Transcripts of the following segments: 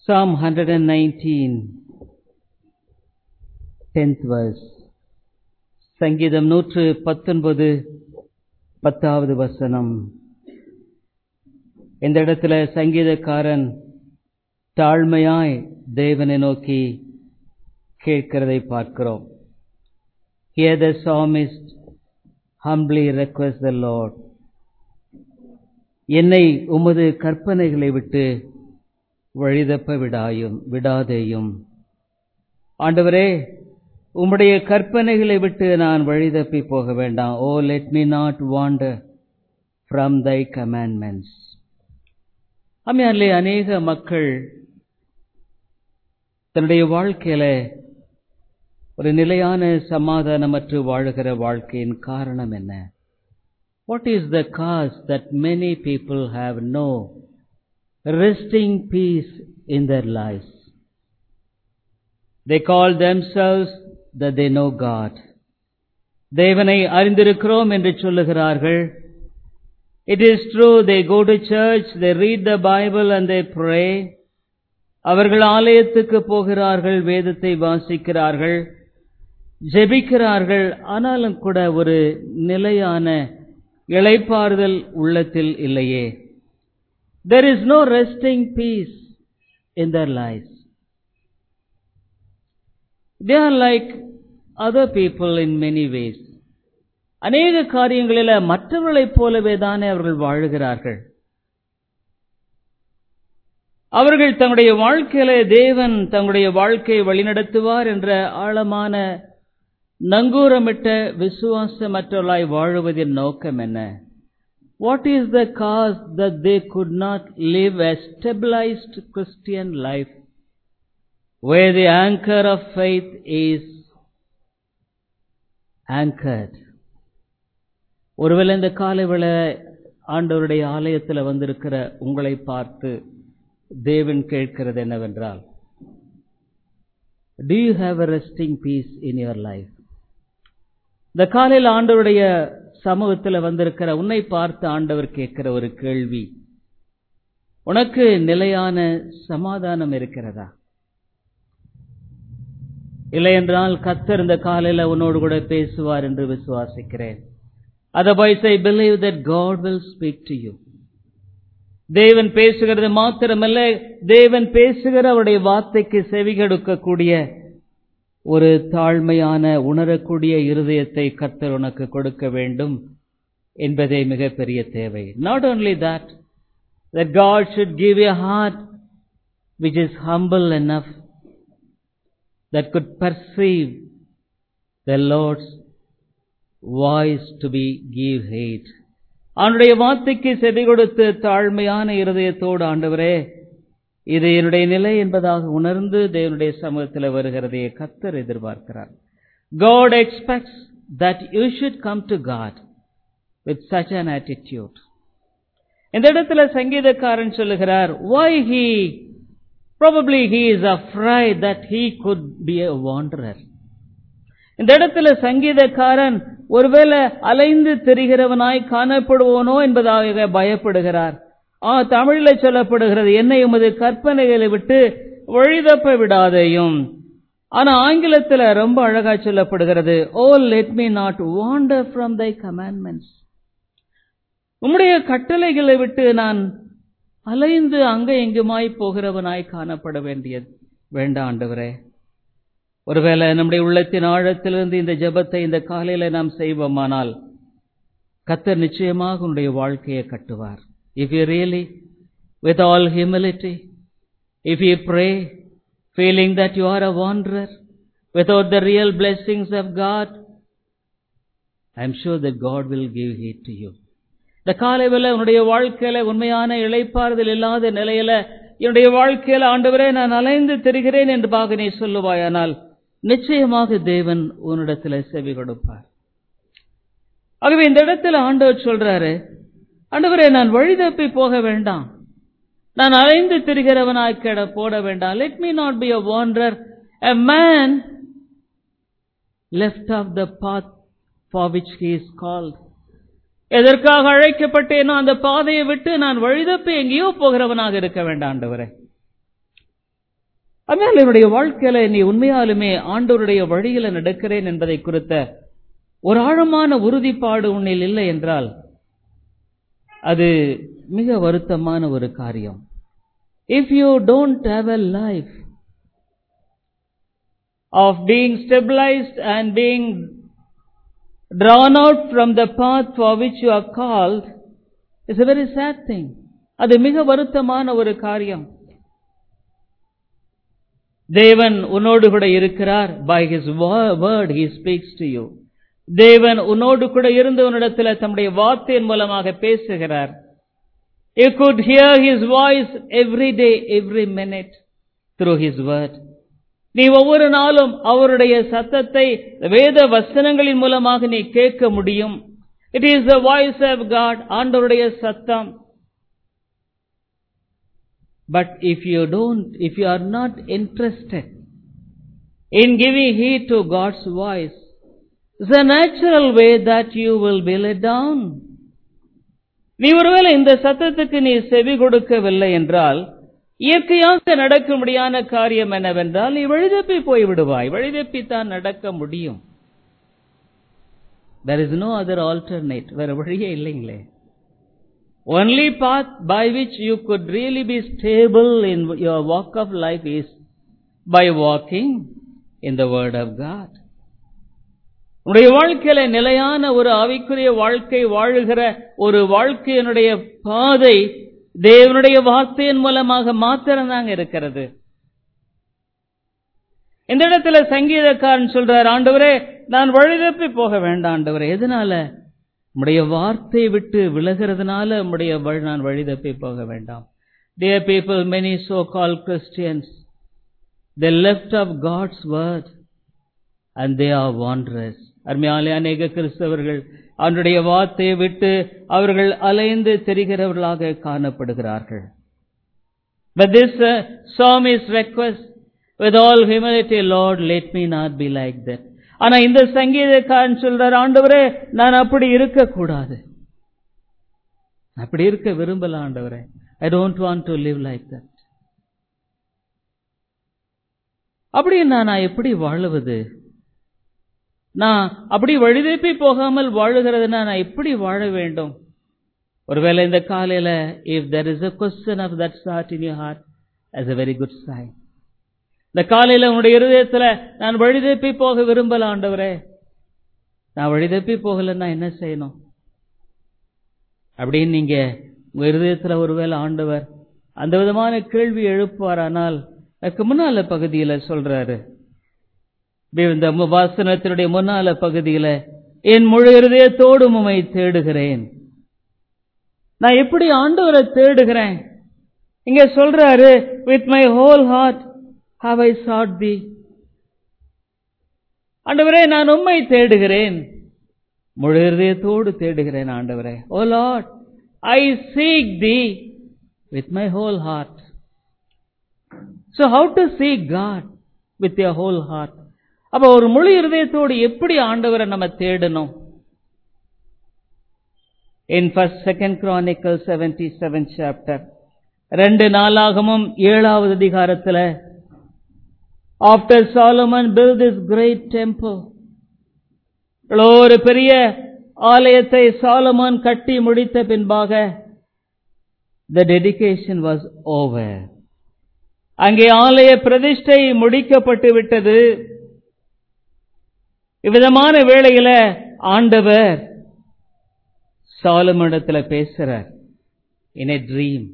Psalm 119, 10th verse. சங்கீதம் நூற்று பத்தொன்பது பத்தாவது வசனம் இந்த இடத்துல சங்கீதக்காரன் தாழ்மையாய் தேவனை நோக்கி கேட்கிறதை பார்க்கிறோம் Here the psalmist humbly requests the Lord என்னை உமது கற்பனைகளை விட்டு வழிதப்ப விடாயும் விடாதேயும் ஆண்டவரே உம்முடைய கற்பனைகளை விட்டு நான் வழிதப்பி போக வேண்டாம் oh let me not wander from thy commandments அம்மையாரிலே அநேக மக்கள் தன்னுடைய வாழ்க்கையில ஒரு நிலையான சமாதானமற்று வாழுகிற வாழ்க்கையின் காரணம் என்ன what is the cause that many people have no resting peace in their life They call themselves that they know God. தேவனை அறிந்திருக்கிறோம் என்று சொல்லுகிறார்கள் It is true, they go to church, they read the Bible and they pray. அவர்கள் ஆலயத்துக்கு போகிறார்கள் வேதத்தை வாசிக்கிறார்கள் ஜெபிக்கிறார்கள் ஆனாலும் கூட ஒரு நிலையான இளைப்பாறுதல் உள்ளத்தில் இல்லையே There is no resting peace in their lives. They are like other people in many ways. அநேக காரியங்களில மற்றவர்களைப் போலவே தானே அவர்கள் வாழுகிறார்கள் அவர்கள் தங்களுடைய வாழ்க்கையில தேவன் தங்களுடைய வாழ்க்கையை வழிநடத்துவார் என்ற ஆழமான நங்கூரமிட்ட விசுவாசமற்றவர்களாய் வாழுவதின் நோக்கம் என்ன what is the cause that they could not live a stabilized Christian life where the anchor of faith is anchored. ஒருவேளை இந்த காலை வேளை ஆண்டவருடைய ஆலயத்தில் வந்திருக்கிற உங்களை பார்த்து தேவன் கேட்கிறது என்னவென்றால் Do you have a resting peace in your life? இந்த காலையில் ஆண்டவருடைய சமூகத்தில் வந்திருக்கிற உன்னை பார்த்து ஆண்டவர் கேட்கிற ஒரு கேள்வி உனக்கு நிலையான சமாதானம் இருக்கிறதா இல்லை என்றால் கத்தர் இந்த காலையில உன்னோடு கூட பேசுவார் என்று விசுவாசிக்கிறேன் otherwise I believe that God will speak to you தேவன் பேசுகிறது மாத்திரமல்ல தேவன் பேசுகிற அவருடைய வார்த்தைக்கு செவிகெடுக்கக்கூடிய ஒரு தாழ்மையான உணரக்கூடிய இருதயத்தை கர்த்தர் உனக்கு கொடுக்க வேண்டும் என்பதே மிகப்பெரிய தேவை not only that that God should give you a heart which is humble enough that could perceive the Lord's voice to be give hate. அவனுடைய வார்த்தைக்கு செவி கொடுத்து தாழ்மையான இருதயத்தோடு ஆண்டவரே இது என்னுடைய நிலை என்பதாக உணர்ந்து தேவனுடைய சமூகத்தில் வருகிறதை கத்தர் எதிர்பார்க்கிறார் God expects that you should come to God with such an attitude. இந்த இடத்துல சங்கீதக்காரன் சொல்லுகிறார் why he probably he is afraid that he could be a wanderer இந்த இடத்துல சங்கீதக்காரன் ஒருவேளை அலைந்து திரிகிறவனாய் காணப்படுவோனோ என்பதாக பயப்படுகிறார் ஆ தமிழில் சொல்லப்படுகிறது என்னை உமது கற்பனைகளை விட்டு வழிதப்ப விடாதேயும் ஆனா ஆங்கிலத்தில் ரொம்ப அழகா சொல்லப்படுகிறது oh let me not wander from thy commandments உம்முடைய கட்டளைகளை விட்டு நான் அலைந்து அங்க எங்குமாய் போகிறவனாய் காணப்பட வேண்டியது வேண்டாம் ஆண்டவரே ஒருவேளை நம்முடைய உள்ளத்தின் ஆழத்திலிருந்து இந்த ஜெபத்தை இந்த காலையில நாம் செய்வோமானால் கத்தர் நிச்சயமாக உன்னுடைய வாழ்க்கையை கட்டுவார் if you really with all humility if you pray feeling that you are a wanderer without the real blessings of God, I am sure that God will give heed to you. இந்த காலைவில் உன்னுடைய வாழ்க்கையில உண்மையான இழைப்பாறுதல் இல்லாத நிலையில என்னுடைய வாழ்க்கையில ஆண்டவரே நான் அலைந்து தெரிகிறேன் என்று பாக நீ சொல்லுவாயானால் நிச்சயமாக தேவன் உன்னிடத்துல செவி கொடுப்பார் ஆகவே இந்த இடத்துல ஆண்டவர் சொல்றாரு ஆண்டவரே நான் வழிதப்பி போக வேண்டாம் நான் அலைந்து திரிகிறவனாய் கிட போட வேண்டாம் let me not be a wander a man left off the path for which he is called எதற்காக அழைக்கப்பட்டேனோ அந்த பாதையை விட்டு நான் வழிதப்பி எங்கேயோ போகிறவனாக இருக்க வேண்டாம் ஆண்டவரே அதனால் என்னுடைய வாழ்க்கையில நீ உண்மையாலுமே ஆண்டவருடைய வழியில நடக்கிறேன் என்பதை குறித்த ஒரு ஆழமான உறுதிப்பாடு உன்னில் இல்லை என்றால் அது மிக வருத்தமான ஒரு காரியம் if you don't have a life of being stabilized and being drawn out from the path for which you are called is a very sad thing. அது மிக வருத்தமான ஒரு காரியம் தேவன் உன்னோடு கூட இருக்கிறார் by his word he speaks to you தேவன் உன்னோடு கூட இருந்து உன்னிடத்தில் தம்முடைய வார்த்தையின் மூலமாக பேசுகிறார் you could hear his voice every day every minute through his word நீ ஒவ்வொரு நாளும் அவருடைய சத்தத்தை வேத வசனங்களின் மூலமாக நீ கேட்க முடியும் it is the voice of God ஆண்டவருடைய சத்தம் but if you don't if you are not interested in giving heed to God's voice it's a natural way that you will be let down நீ ஒருவேளை இந்த சத்தத்துக்கு நீ செவி கொடுக்கவில்லை என்றால் இயற்கையாக நடக்கும்படியான காரியம் என்னவென்றால் நீ வழிதப்பி போய் விடுவாய் வழிதப்பித்தான் நடக்க முடியும் there is no other alternate வேற வழியே இல்லைங்களே only path by which you could really be stable in your walk of life is by walking in the word of god உன்னுடைய வாழ்க்கையில நிலையான ஒரு ஆவிக்குரிய வாழ்க்கை வாழுகிற ஒரு வாழ்க்கையினுடைய பாதை தேவனுடைய வார்த்தையின் மூலமாக மாத்திரம்தாங்க இருக்கிறது இந்த இடத்துல சங்கீதக்காரன் சொல்றார் ஆண்டவரே நான் வழிதப்பி போக வேண்டாம் ஆண்டவரே எதனால உம்முடைய வார்த்தை விட்டு விலகிறதுனால உம்முடைய வழி நான் வழிதப்பி போக வேண்டாம் Dear people, many so-called Christians, they left of God's word and they are wanderers. அருமையாலே அநேக கிறிஸ்தவர்கள் அவனுடைய வார்த்தையை விட்டு அவர்கள் அலைந்து தெரிகிறவர்களாக காணப்படுகிறார்கள் But this uh, psalmist request with all humility, Lord, let me not be like that. ஆனா இந்த சங்கீதக்காரன் சொல்றார் ஆண்டவரே நான் அப்படி இருக்கக்கூடாது அப்படி இருக்க விரும்பல ஆண்டவரே I don't want to live like that அப்படி நான் எப்படி வாழுவது நான் அப்படி வழிதப்பி போகாமல் வாழுகிறதுனா நான் எப்படி வாழ வேண்டும் ஒருவேளை இந்த காலையில if there is a question of that sort in your heart as a very good sign இந்த காலையில உன்னுடைய இருதயத்துல நான் வழிதப்பி போக விரும்பல ஆண்டவரே நான் வழிதப்பி போகலன்னா என்ன செய்யணும் அப்படின்னு நீங்க உங்க இருதயத்துல ஒருவேளை ஆண்டவர் அந்த விதமான கேள்வி எழுப்புவாரானால் அதுக்கு முன்னால பகுதியில சொல்றாரு இந்த வாசனத்தினுடைய முன்னால பகுதியில என் முழு இருதயத்தோடு உம்மை தேடுகிறேன் நான் எப்படி ஆண்டவரை தேடுகிறேன் இங்க சொல்றாரு with my whole heart how I sought thee ஆண்டவரே நான் உம்மை தேடுகிறேன் முழு இருதயத்தோடு தேடுகிறேன் ஆண்டவரே oh Lord I seek thee with my whole heart so how to seek God with your whole heart அப்ப ஒரு முழு இருதயத்தோடு எப்படி ஆண்டவரை நம்ம தேடணும் in first second chronicle seventy seven chapter ரெண்டு நாளாகமும் ஏழாவது அதிகாரத்தில் after Solomon build this great temple ஒரு பெரிய ஆலயத்தை சாலமன் கட்டி முடித்த பின்பாக த டெடிகேஷன் வாஸ் ஓவர் அங்கே ஆலய பிரதிஷ்டை முடிக்கப்பட்டு விட்டது இவ்விதமான வேளையில ஆண்டவர் சாலமனிடத்துல பேசுறார் இன் எ ட்ரீம்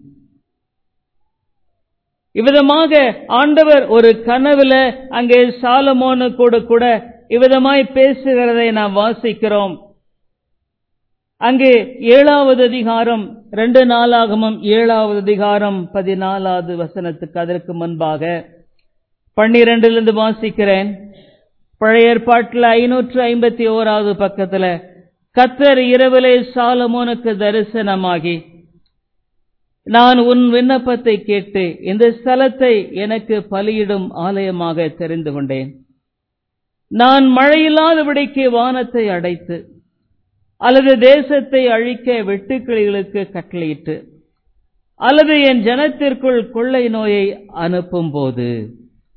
இவ்விதமாக ஆண்டவர் ஒரு கனவுல அங்கே சாலமோனு கூட கூட இவ்விதமாய் பேசுகிறதை நாம் வாசிக்கிறோம் அங்கே ஏழாவது அதிகாரம் ரெண்டு நாளாகமும் ஏழாவது அதிகாரம் பதினாலாவது வசனத்துக்கு அதற்கு முன்பாக பன்னிரெண்டிலிருந்து வாசிக்கிறேன் பழைய ஏற்பாட்டில் ஐநூற்று ஐம்பத்தி ஓராவது பக்கத்துல கத்தர் இரவிலே சாலமோனுக்கு தரிசனமாகி நான் உன் விண்ணப்பத்தை கேட்டு இந்த ஸ்தலத்தை எனக்கு பலியிடும் ஆலயமாக தெரிந்து கொண்டேன் நான் மழையில்லாதபடிக்கு வானத்தை அடைத்து அல்லது தேசத்தை அழிக்க வெட்டுக்கிளிகளுக்கு கட்டளையிட்டு அல்லது என் ஜனத்திற்குள் கொள்ளை நோயை அனுப்பும் போது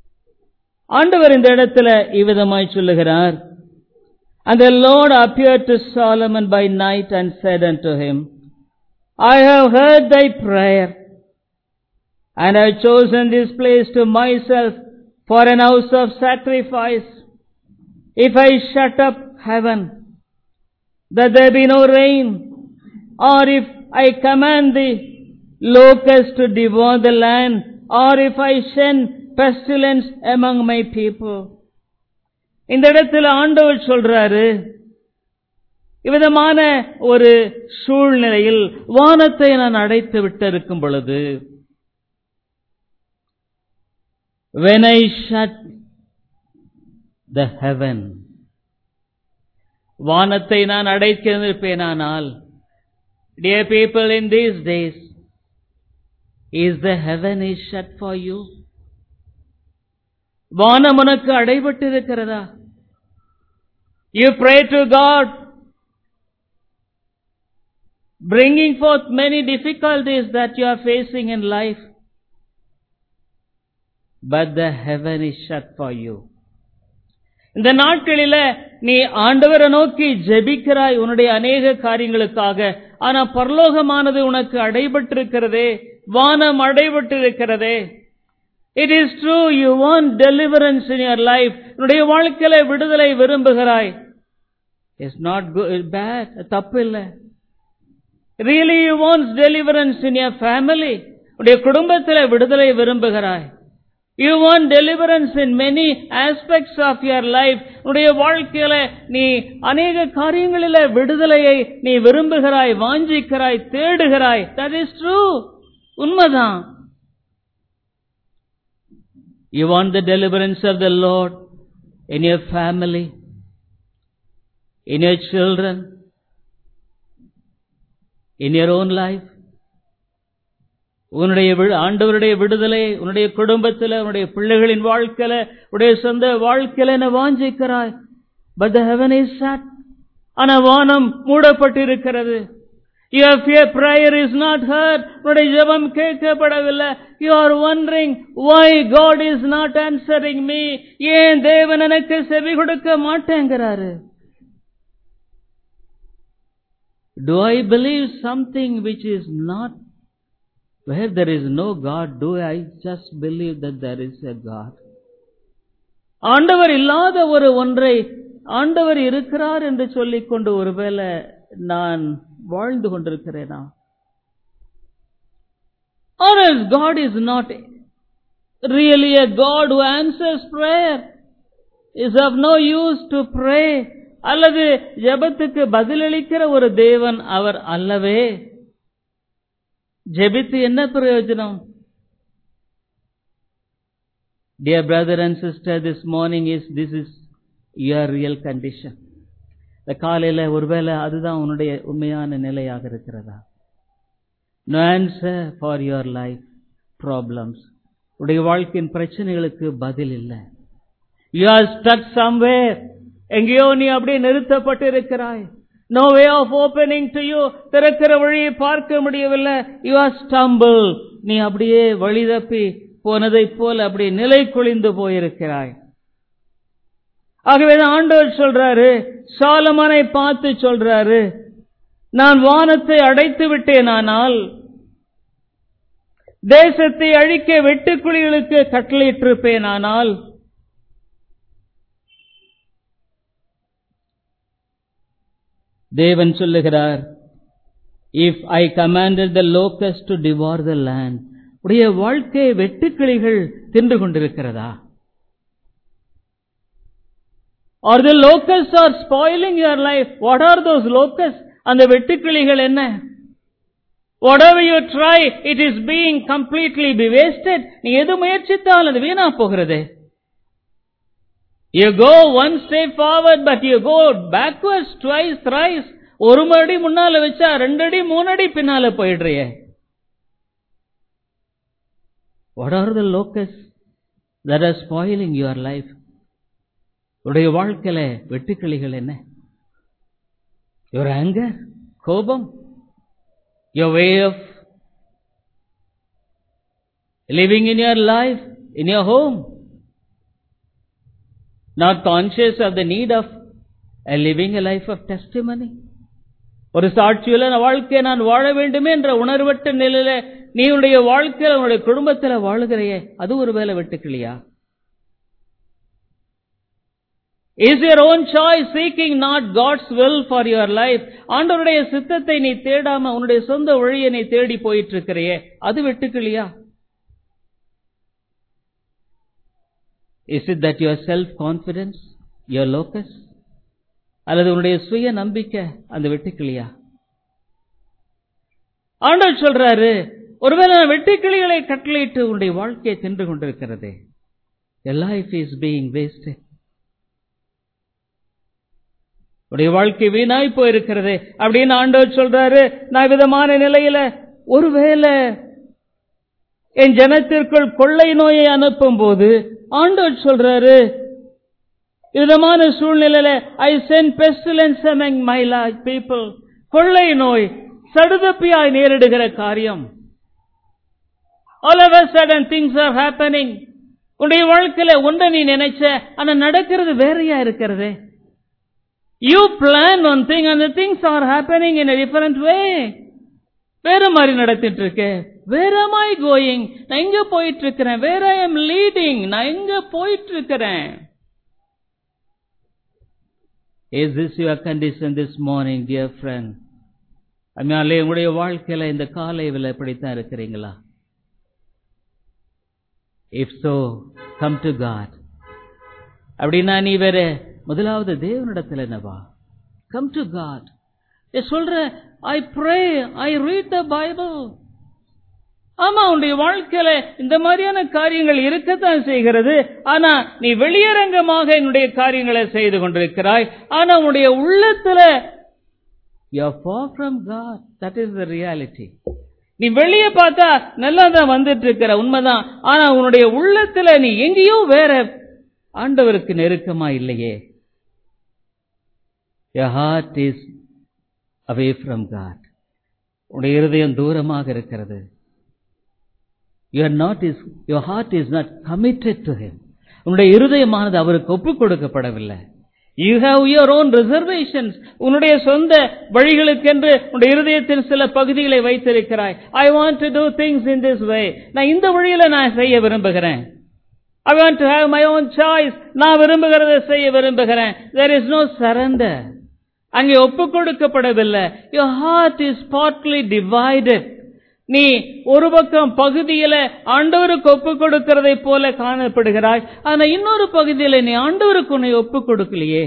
ஆண்டவர் இந்த இடத்துல இவ்விதமாய் சொல்லுகிறார் And the Lord appeared to Solomon by night and said unto him, I have heard thy prayer, and have chosen this place to myself for an house of sacrifice. If I shut up heaven, that there be no rain, or if I command the locusts to devour the land, or if I send pestilence among my people. இந்த இடத்துல ஆண்டவர் சொல்றாரு இவ்விதமான ஒரு சூழ்நிலையில் வானத்தை நான் அடைத்து விட்டிருக்கும் பொழுது when I shut the heaven வானத்தை நான் அடைத்திருப்பேனானால் dear people in these days is the heaven is shut for you வானம் உனக்கு அடைபட்டிருக்கிறதா you pray to God bringing forth many difficulties that you are facing in life but the heaven is shut for you இந்த நாட்களில நீ ஆண்டவரை நோக்கி ஜெபிக்கிறாய் உன்னுடைய அநேக காரியங்களுக்காக ஆனா பரலோகமானது உனக்கு அடைபட்டிருக்கிறதே வானம் அடைபட்டிருக்கிறதே it is true you want deliverance in your life உன்னுடைய வாழ்க்கையில விடுதலை விரும்புகிறாய் இட்ஸ் நாட் பேட் தப்பு இல்லை really you wants deliverance in your family உடைய குடும்பத்தில் விடுதலை விரும்புகிறாய் you want deliverance in many aspects of your life உடைய வாழ்க்கையில நீ அநேக காரியங்களில விடுதலையை நீ விரும்புகிறாய் வாஞ்சிக்கிறாய் தேடுகிறாய் தட் இஸ் ட்ரூ உண்மைதான் you want the deliverance of the Lord in your family in your children in your own life உன்னுடைய ஆண்டவருடைய விடுதலை உன்னுடைய குடும்பத்தில் உன்னுடைய பிள்ளைகளின் வாழ்க்கையில உடைய சொந்த வாழ்க்கையில என்ன வாஞ்சிக்கிறாய் but the heaven is shut ஆனா வானம் மூடப்பட்டிருக்கிறது Your fear prayer is not heard. உன்னுடைய ஜெபம் கேட்கப்படவில்லை. You are wondering why God is not answering me. ஏன் தேவன் எனக்கு செவி கொடுக்க மாட்டேங்கிறாரு Do I believe something which is not where there is no God? Do I just believe that there is a God? ஆண்டவர் இல்லாத ஒரு ஒன்றை ஆண்டவர் இருக்கிறார் என்று சொல்லிக் கொண்டு ஒருவேளை நான் வாழ்ந்து கொண்டிருக்கிறேனா Or else God is not really a God who answers prayer. Is of no use to pray. அல்லது ஜெபத்துக்கு பதிலளிக்கிற ஒரு தேவன் அவர் அல்லவே ஜெபித்து என்ன பிரயோஜனம் Dear brother and sister, this morning is, this is your real condition. இந்த காலையில ஒருவேளை அதுதான் உன்னுடைய உண்மையான நிலையாக இருக்கிறதா no answer for your life problems உடைய வாழ்க்கையின் பிரச்சனைகளுக்கு பதில் இல்லை யூ ஆர் ஸ்டக் சம்வேர் எங்கேயோ நீ அப்படியே நிறுத்தப்பட்டு இருக்கிறாய் no way of opening to you திறக்கிற வழியை பார்க்க முடியவில்லை யூ ஆர் ஸ்டம்பிள் நீ அப்படியே வழி தப்பி போனதைப் போல அப்படியே நிலை குளிந்து போயிருக்கிறாய் ஆகவே ஆண்டவர் சொல்றாரு சாலமனை பார்த்து சொல்றாரு நான் வானத்தை அடைத்து விட்டேனானால் தேசத்தை அழிக்க வெட்டுக்குழிகளுக்கு கட்டளையிட்டிருப்பேனானால் தேவன் சொல்லுகிறார் if I commanded the locusts to devour the land உடைய வாழ்க்கை வெட்டுக்கிளிகள் தின்று கொண்டிருக்கிறதா Or the locusts are spoiling your life. What are those locusts? அந்த வெட்டுக்கிளிகள் என்ன whatever you try it is being completely be wasted நீ எது முயற்சித்தால் அது வீணா போகிறது you go one step forward but you go backwards twice thrice ஒரு மடி முன்னால வச்சா ரெண்டு அடி மூணு அடி பின்னால போயிடுறிய what are the locusts that are spoiling your life உடைய வாழ்க்கையில வெட்டுக்கிளிகள் என்ன your anger கோபம் your way of living in your life in your home not conscious of the need of a living a life of testimony ஒரு சாட்சியுள்ள வாழ்க்கையை நான் வாழ வேண்டுமே என்ற உணர்வற்ற நிலையில நீ உன்னுடைய வாழ்க்கையில உன்னுடைய குடும்பத்துல வாழுகிறையே அது ஒரு வேலை வெட்டுக்கிளியா Is your own choice seeking not God's will for your life? ஆண்டவருடைய சித்தத்தை நீ தேடாம உன்னுடைய சொந்த வழியை நீ தேடி போயிட்டு இருக்கிறையே அது வெட்டுக்கிளியா Is it that your self-confidence, your locus? அல்லது உன்னுடைய சுய நம்பிக்கை அந்த வெட்டுக்கிளியா ஆண்டவர் சொல்றாரு ஒருவேளை வெட்டுக்கிளிகளை கட்டளையிட்டு உன்னுடைய வாழ்க்கையை தின்று கொண்டிருக்கிறது லைஃப் இஸ் பீயிங் வேஸ்ட் உடைய வாழ்க்கை வீணாய் போயிருக்கிறது அப்படின்னு ஆண்டவர் சொல்றாரு நான் விதமான நிலையில ஒருவேளை என் ஜனத்திற்குள் கொள்ளை நோயை அனுப்பும் போது ஆண்டவர் சொல்றாரு விதமான சூழ்நிலையில I sent pestilence among my large people கொள்ளை நோய் சடுதப்பியாய் நேரிடுகிற காரியம் all of a sudden things are happening உன்னுடைய வாழ்க்கையில ஒன்றை நீ நினைச்ச ஆனா நடக்கிறது வேறையா இருக்கிறது யூ பிளான் ஒன் திங் அந்த things are happening in different way வேற மாதிரி நடத்திட்டு இருக்கு வேற மாய் கோயிங் நான் எங்க போயிட்டு இருக்கிறேன் வேற ஐ எம் லீடிங் நான் எங்க போயிட்டு இருக்கிறேன் Is this your condition this morning, dear friend? அம்மையாலே உங்களுடைய வாழ்க்கையில இந்த காலை விலை இப்படித்தான் இருக்கிறீங்களா if so come to God அப்படின்னா நீ வேற முதலாவது தேவனிடத்தில் என்னவா கம் டு காட் சொல்ற I pray I read the Bible ஆமா உன்னுடைய வாழ்க்கையில இந்த மாதிரியான காரியங்கள் இருக்கத்தான் செய்கிறது ஆனா நீ வெளியரங்கமாக என்னுடைய காரியங்களை செய்து கொண்டிருக்கிறாய் ஆனா உன்னுடைய உள்ளத்துல you are far from God that is the reality நீ வெளியே பார்த்தா நல்லா தான் வந்துட்டு இருக்கிற உண்மைதான் ஆனா உன்னுடைய உள்ளத்துல நீ எங்கேயோ வேற ஆண்டவருக்கு நெருக்கமா இல்லையே your heart is away from God உன்னுடைய இருதயம் தூரமாக இருக்கிறது you are not is your heart is not committed to him உன்னுடைய இருதயமானது அவருக்கு ஒப்புக் கொடுக்கப்படவில்லை you have your own reservations உன்னுடைய சொந்த வழிகளுக்கென்று உன்னுடைய இருதயத்தின் சில பகுதிகளை வைத்திருக்கிறாய் I want to do things in this way நான் இந்த வழியில நான் செய்ய விரும்புகிறேன் I want to have my own choice நான் விரும்புகிறதை செய்ய விரும்புகிறேன் தேர் இஸ் நோ சரண்டர் அங்கே ஒப்புக் கொடுக்கப்படவில்லை your heart is partly divided நீ ஒரு பக்கம் பகுதியில ஆண்டவருக்கு ஒப்பு கொடுக்கிறதை போல காணப்படுகிறாய் ஆனா இன்னொரு பகுதியில நீ ஆண்டவருக்கு உன்னை ஒப்பு கொடுக்கலையே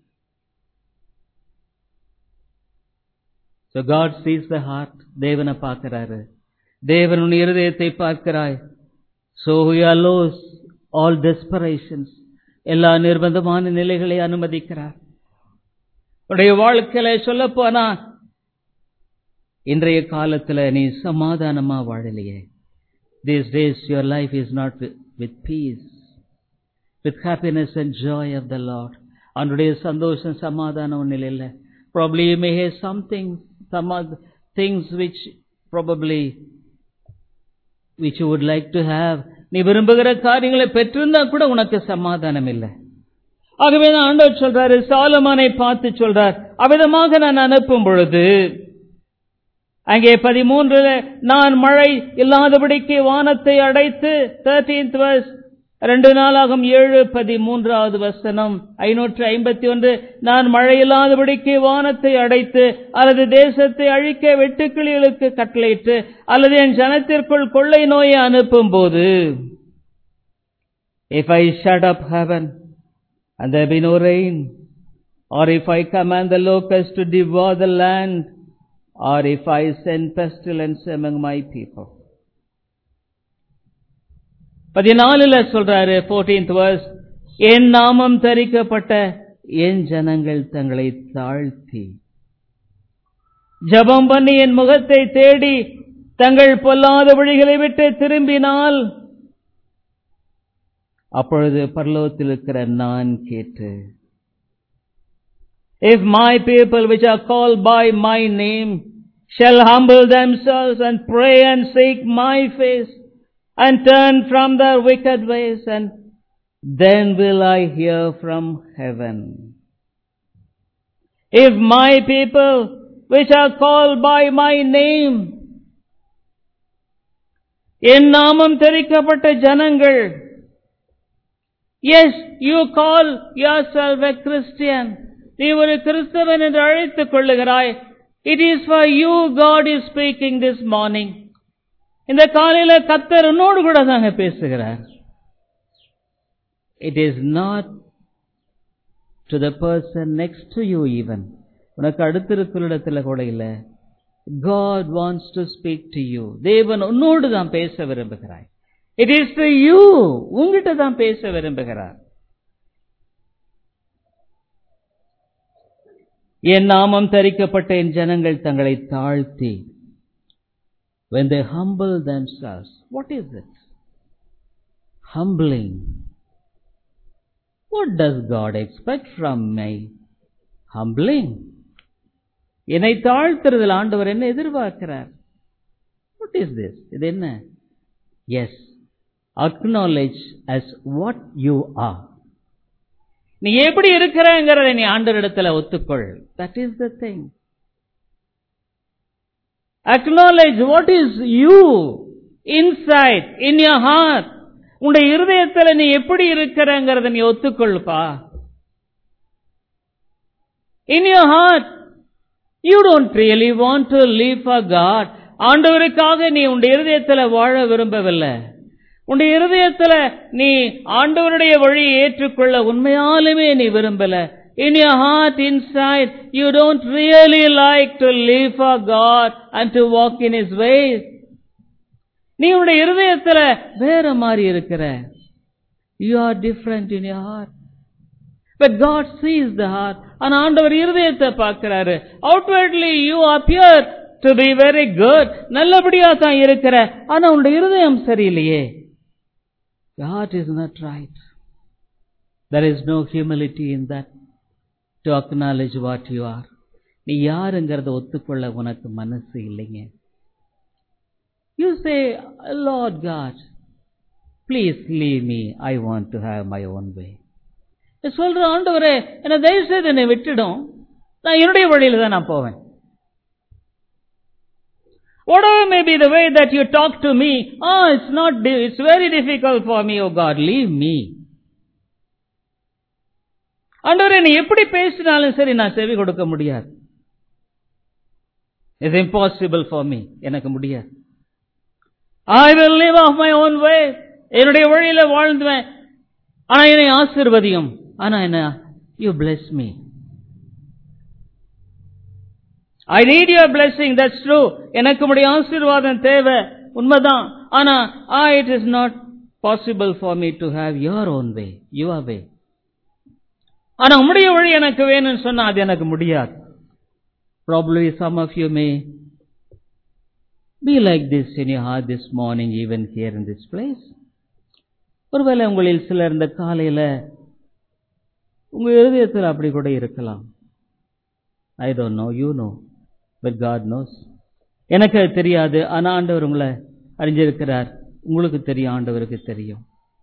So God sees the heart. தேவனை பார்க்கிறாரு தேவன் உன் இருதயத்தை பார்க்கிறாய் So he allows all desperations எல்லா நிர்பந்தமான நிலைகளை அனுமதிக்கிறார் உடைய வாழ்க்கையில சொல்ல போனா இன்றைய காலத்துல நீ சமாதானமா வாழலையே these days your life is not with, with peace with happiness and joy of the Lord அவனுடைய சந்தோஷம் சமாதானம் ஒன்றில் இல்லை probably you may have something some other things which probably which you would like to have நீ விரும்புகிற காரியங்களை பெற்றிருந்தா கூட உனக்கு சமாதானம் இல்லை ஆகவே தான் ஆண்டவர் சொல்றாரு சாலமானை பார்த்து சொல்றார் அவ்விதமாக நான் அனுப்பும் பொழுது அங்கே பதிமூன்றுல நான் மழை இல்லாதபடிக்கு வானத்தை அடைத்து தேர்டீன்த் வர்ஸ் ரெண்டு நாளாகும் ஏழு பதிமூன்றாவது வசனம் ஐநூற்று ஐம்பத்தி ஒன்று நான் மழை இல்லாதபடிக்கு வானத்தை அடைத்து அல்லது தேசத்தை அழிக்க வெட்டுக்கிளிகளுக்கு கட்டளையிட்டு அல்லது என் ஜனத்திற்குள் கொள்ளை நோயை அனுப்பும் போது if I shut up heaven and there be no rain or if I command the locusts to devour the land or if I send pestilence among my people. பதினாலுல சொல்றாரு போர்டீன்த் வர்ஸ் என் நாமம் தரிக்கப்பட்ட என் ஜனங்கள் தங்களை தாழ்த்தி ஜபம் பண்ணி என் முகத்தை தேடி தங்கள் பொல்லாத வழிகளை விட்டு திரும்பினால் அப்பொழுது பரலோகத்தில் இருக்கிற நான் கேட்டு If my people which are called by my name shall humble themselves and pray and seek my face and turn from their wicked ways and then will I hear from heaven. If my people, which are called by my name, என் நாமம் தெரிக்கப்பட்ட ஜனங்கள் as you call yourself a Christian நீ ஒரு கிறிஸ்தவன் என்று அழைத்துக் கொள்ளுகிறாய் it is for you God is speaking this morning இந்த காலையில கத்தர் உன்னோடு கூட தாங்க பேசுகிறார் it is not to the person next to you even உனக்கு அடுத்திருக்கிற இடத்துல கூட இல்ல God wants to speak to you தேவன் உன்னோடு தான் பேச விரும்புகிறாய் இட் இஸ் டு யூ உங்ககிட்ட தான் பேச விரும்புகிறார் என் நாமம் தரிக்கப்பட்ட என் ஜனங்கள் தங்களை தாழ்த்தி when they humble themselves what is it humbling what does god expect from me humbling என்னை தாழ்த்துறதில் ஆண்டவர் என்ன எதிர்பார்க்கிறார் வாட் இஸ் திஸ் இது என்ன yes acknowledge as what you are நீ எப்படி இருக்கிறங்கிறத நீ ஆண்டவரிடத்துல ஒத்துக்கொள் that is the thing acknowledge what is you inside in your heart உன்னுடைய இருதயத்துல நீ எப்படி இருக்கிறங்கிறத நீ ஒத்துக்கொள்ளுப்பா in your heart you don't really want to live for God ஆண்டவருக்காக நீ உன்னுடைய இருதயத்துல வாழ விரும்பவில்லை உன்னுடைய இருதயத்துல நீ ஆண்டவருடைய வழியை ஏற்றுக்கொள்ள உண்மையாலுமே நீ விரும்பல in your heart inside you don't really like to live for God and to walk in his ways நீ உன்னுடைய இருதயத்துல வேற மாதிரி இருக்கிற you are different in your heart but God sees the heart ஆனா ஆண்டவர் இருதயத்தை பார்க்கிறாரு outwardly you appear to be very good நல்லபடியா தான் இருக்கிற ஆனா உன்னுடைய இருதயம் சரியில்லையே Your heart is not right. There is no humility in that to acknowledge what you are. நீ யாருங்கிறத ஒத்துக்கொள்ள உனக்கு மனசு இல்லைங்க you say Lord God please leave me I want to have my own way சொல்ற ஆண்டவரே என்ன தயவு செய்து என்னை விட்டுடும் நான் என்னுடைய வழியில தான் நான் போவேன் Whatever may be the way that you talk to me, ah, it's not, di- it's very difficult for me, oh God, leave me. ஆண்டவரே நீ எப்படி பேசினாலும் சரி நான் செவி கொடுக்க முடியாது இட்ஸ் இம்பாசிபிள் ஃபார் மீ எனக்கு முடியாது I will live of my own way என்னுடைய வழியில வாழ்ந்துவேன் ஆனா என்னை ஆசிர்வதியும் ஆனா என்ன you bless me I need your blessing that's true எனக்கு உடைய ஆசீர்வாதம் தேவை உண்மைதான் ஆனா ah it is not possible for me to have your own way your way ஆனா உம்முடைய வழி எனக்கு வேணும்னு சொன்னா அது எனக்கு முடியாது probably some of you may be like this in you heart this morning even here in this place ஒருவேளை உங்களில் சிலர் இந்த காலையில உங்க இருதயத்தில் அப்படி கூட இருக்கலாம் I don't know you know but God knows எனக்கு அது தெரியாது ஆனா ஆண்டவர் உங்களை அறிஞ்சிருக்கிறார் உங்களுக்கு தெரியும் ஆண்டவருக்கு தெரியும்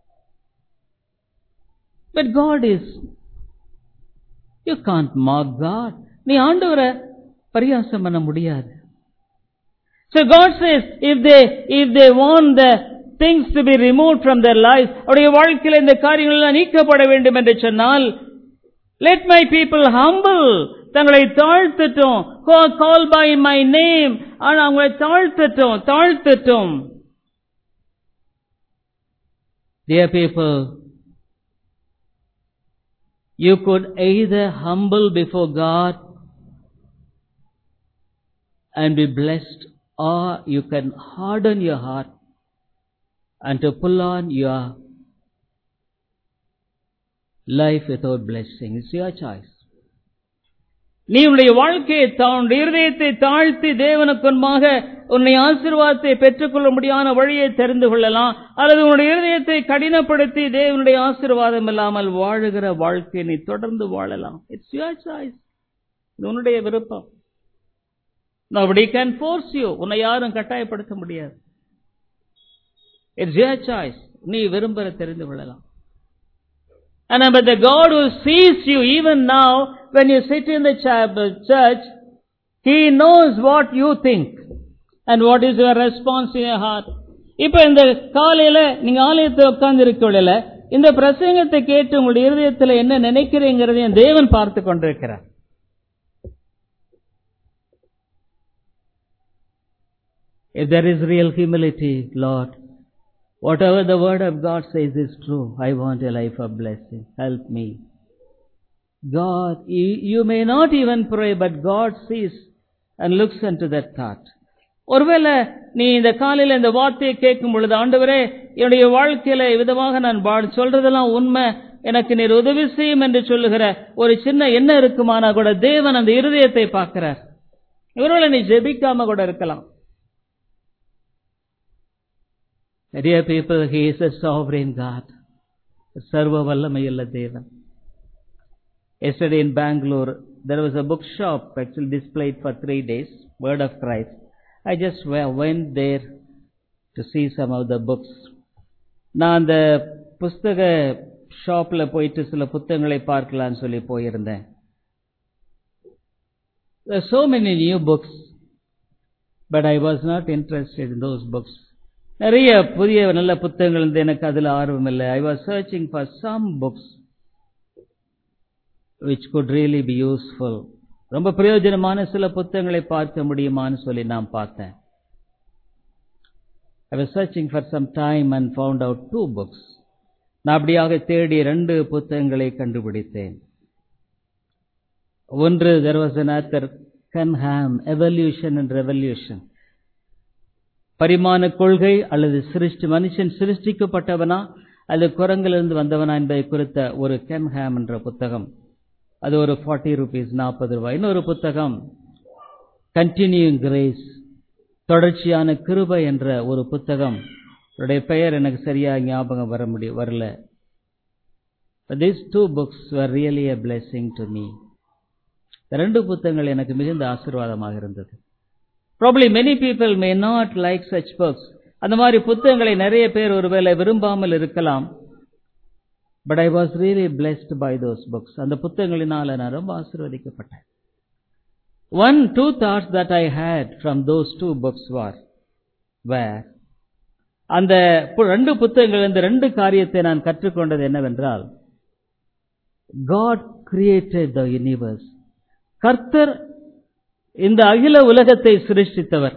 but God is you can't mock God நீ ஆண்டவரை பரியாசம் பண்ண முடியாது So God says, if they, if they want the things to be removed from their life, அவருடைய வாழ்க்கையில் இந்த காரியங்கள் எல்லாம் நீக்கப்பட வேண்டும் என்று சொன்னால் let my people humble தங்களை தாழ்த்தட்டும் கால் பை மை நேம் ஆனா அவங்களை தாழ்த்தட்டும் தாழ்த்தட்டும் Dear people, you could either humble before God and be blessed, or you can harden your heart and to pull on your life without blessing. It's your choice. நீ உன்னுடைய வாழ்க்கையை உன்னுடைய இருதயத்தை தாழ்த்தி தேவனுக்கு முன்பாக உன்னை ஆசீர்வாதத்தை பெற்றுக்கொள்ள முடியாத வழியை தெரிந்து கொள்ளலாம் அல்லது உன்னுடைய இருதயத்தை கடினப்படுத்தி தேவனுடைய ஆசீர்வாதம் இல்லாமல் வாழுகிற வாழ்க்கையை நீ தொடர்ந்து வாழலாம் இட்ஸ் யுவர் சாய்ஸ் இது உன்னுடைய விருப்பம் நobody கேன் ஃபோர்ஸ் யூ உன்னை யாரும் கட்டாயப்படுத்த முடியாது இட்ஸ் யுவர் சாய்ஸ் நீ விரும்புற தெரிந்து கொள்ளலாம் And uh, but the God who sees you even now when you sit in the cha- church, He knows what you think and what is your response in your heart. இப்ப இந்த காலையில நீங்க ஆலயத்தை உட்கார்ந்து இருக்கவில்ல இந்த பிரசங்கத்தை கேட்டு உங்களுடைய இருதயத்தில் என்ன நினைக்கிறீங்கிறதையும் தேவன் பார்த்து கொண்டிருக்கிறார் If there is real humility, Lord, whatever the word of God says is true, I want a life of blessing. Help me. God, you, you may not even pray, but God sees and looks into that thought. ஒருவேளை நீ இந்த காலையில இந்த வார்த்தையை கேட்கும் பொழுது ஆண்டவரே என்னுடைய வாழ்க்கையில விதமாக நான் வாழ் சொல்றதெல்லாம் உண்மை எனக்கு நீர் உதவி செய்யும் என்று சொல்லுகிற ஒரு சின்ன எண்ணம் இருக்குமானா கூட தேவன் அந்த இருதயத்தை பார்க்கிறார் ஒருவேளை நீ ஜெபிக்காம கூட இருக்கலாம் Dear people, He is a sovereign God. சர்வ வல்லமையுள்ள தேவன் Yesterday in Bangalore, there was a bookshop actually displayed for three days, Word of Christ. I just we- went there to see some of the books. நான் அந்த புஸ்தக ஷாப்ல போயிட்டு சில புத்தகங்களை பார்க்கலாம்னு சொல்லி போயிருந்தேன் There are so many new books, but I was not interested in those books. நிறைய புதிய நல்ல புத்தகங்கள் இருந்து எனக்கு அதுல ஆர்வம் இல்லை I was searching for some books which could really be useful ரொம்ப பிரயோஜனமான சில புத்தகங்களை பார்க்க முடியுமான்னு சொல்லி நான் பார்த்தேன் I was searching for some time and found out two books. நான் அப்படியாக தேடி ரெண்டு புத்தகங்களை கண்டுபிடித்தேன் ஒன்று there was an author Cunham Evolution and Revolution பரிமாண கொள்கை அல்லது சிருஷ்டி மனுஷன் சிருஷ்டிக்கப்பட்டவனா அல்லது குரங்கிலிருந்து வந்தவனா என்பதை குறித்த ஒரு கென்ஹாம் என்ற புத்தகம் அது ஒரு ஃபார்ட்டி ருபீஸ் நாற்பது ரூபாய் இன்னொரு புத்தகம் கண்டினியூங் கிரேஸ் தொடர்ச்சியான கிருபை என்ற ஒரு புத்தகம் அவருடைய பெயர் எனக்கு சரியா ஞாபகம் வர முடியும் வரல these two books were really a blessing to me இந்த ரெண்டு புத்தகங்கள் எனக்கு மிகுந்த ஆசீர்வாதமாக இருந்தது probably many people may not like such books அந்த மாதிரி புத்தகங்களை நிறைய பேர் ஒருவேளை விரும்பாமல் இருக்கலாம் but I was really blessed by those books அந்த புத்தகங்களினால நான் ரொம்ப ஆசீர்வதிக்கப்பட்டேன் one two thoughts that I had from those two books were where அந்த பு- ரெண்டு புத்தகங்கள் இந்த ரெண்டு காரியத்தை நான் கற்றுக்கொண்டது என்னவென்றால் காட் கிரியேட்டட் த யூனிவர்ஸ் கர்த்தர் இந்த அகில உலகத்தை சிருஷ்டித்தவர்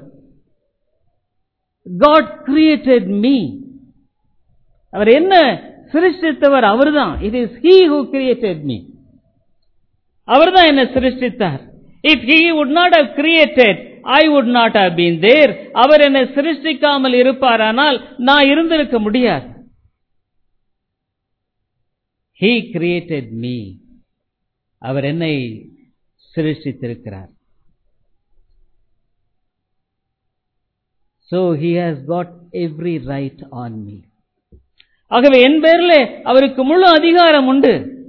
காட் கிரியேட்டட் மீ அவர் என்ன சிருஷ்டித்தவர் அவர்தான் it is he who created me அவர்தான் என்ன சிருஷ்டித்தார் if he would not have created I would not have been there அவர் என்னை சிருஷ்டிக்காமல் இருப்பாரானால் நான் இருந்திருக்க முடியாது ஹீ கிரியேட்டட் மீ அவர் என்னை சிருஷ்டித்திருக்கிறார் So he has got every right on me. ஆகவே என் பேர்ல அவருக்கு முழு அதிகாரம் உண்டு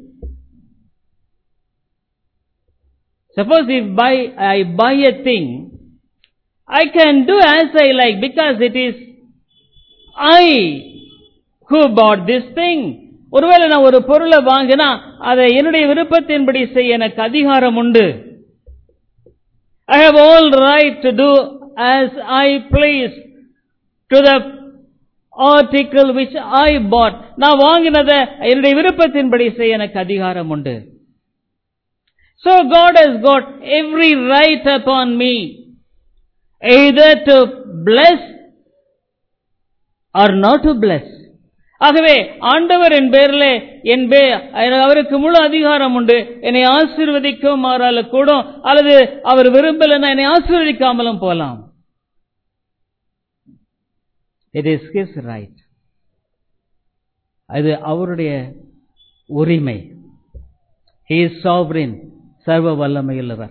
suppose if buy I buy a thing I can do as I like because it is I who bought this thing ஒருவேளை நான் ஒரு பொருளை வாங்கினா அதை என்னுடைய விருப்பத்தின்படி செய்ய எனக்கு அதிகாரம் உண்டு I have all right to do as I please to the article which I bought. நான் வாங்கினதை என்னுடைய விருப்பத்தின்படி செய்ய எனக்கு அதிகாரம் உண்டு. So God has got every right upon me either to bless or not to bless. ஆகவே ஆண்டவர் என் பேரிலே என் பே அவருக்கு முழு அதிகாரம் உண்டு என்னை ஆசீர்வதிக்கும் மாறால கூடும் அல்லது அவர் விரும்பலைன்னா என்னை ஆசீர்வதிக்காமலும் போலாம் இட் இஸ் ஹிஸ் ரைட் அது அவருடைய உரிமை ஹி இஸ் சாவரின் சர்வ வல்லமையுள்ளவர்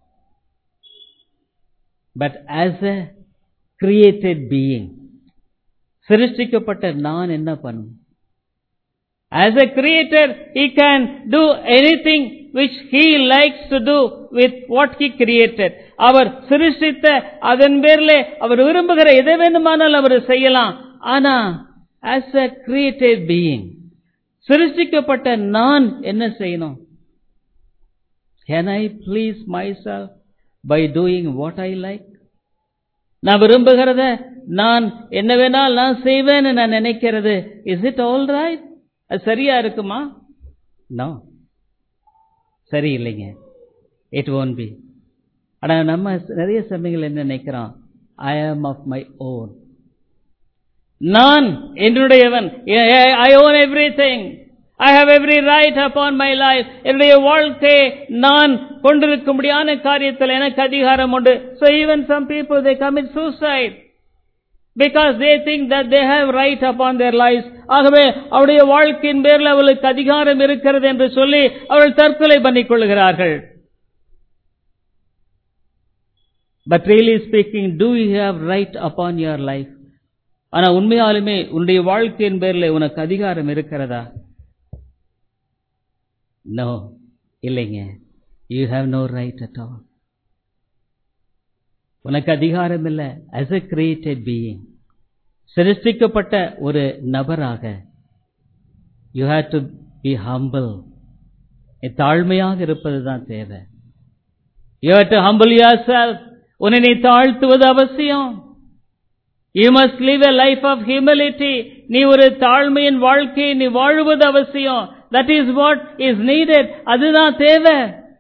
but as a created being சிருஷ்டிக்கப்பட்ட நான் என்ன பண்ணும் As a creator, he can do anything which he likes to do with what he created. அவர் சிருஷ்டித்த அதன் பேர்ல அவர் விரும்புகிற எதை வேண்டுமானால் அவர் செய்யலாம் ஆனா as a created being சிருஷ்டிக்கப்பட்ட நான் என்ன செய்யணும் can I please myself by doing what I like நான் விரும்புகிறத நான் என்ன வேணால் நான் செய்வேன்னு நான் நினைக்கிறது இஸ் இட் ஆல் ரைட் அது சரியா இருக்குமா நோ சரி இல்லைங்க இட் ஓன் பி ஆனா நம்ம நிறைய சமயங்கள் என்ன நினைக்கிறோம் ஐ ஆம் ஆஃப் மை ஓன் நான் என்னுடையவன் I own everything I have every right upon my life என்னுடைய வாழ்க்கை நான் கொண்டிருக்கும்படியான காரியத்தில் எனக்கு அதிகாரம் உண்டு so even some people they commit suicide because they think that they have right upon their lives ஆகவே அவருடைய வாழ்க்கையின் பேரில் அவளுக்கு அதிகாரம் இருக்கிறது என்று சொல்லி அவள் தற்கொலை பண்ணிக் கொள்கிறார்கள் but really speaking do you have right upon your life ஆனா உண்மையாலுமே உன்னுடைய வாழ்க்கையின் பேரில் உனக்கு அதிகாரம் இருக்கிறதா நோ இல்லைங்க you have no right at all உனக்கு அதிகாரம் இல்லை as a created being சிருஷ்டிக்கப்பட்ட ஒரு நபராக you have to be humble தாழ்மையாக இருப்பது தான் தேவை you have to humble yourself உன்னை நீ தாழ்த்துவது அவசியம் you must live a life of humility நீ ஒரு தாழ்மையின் வாழ்க்கையை நீ வாழுவது அவசியம் that is what is needed அதுதான் தேவை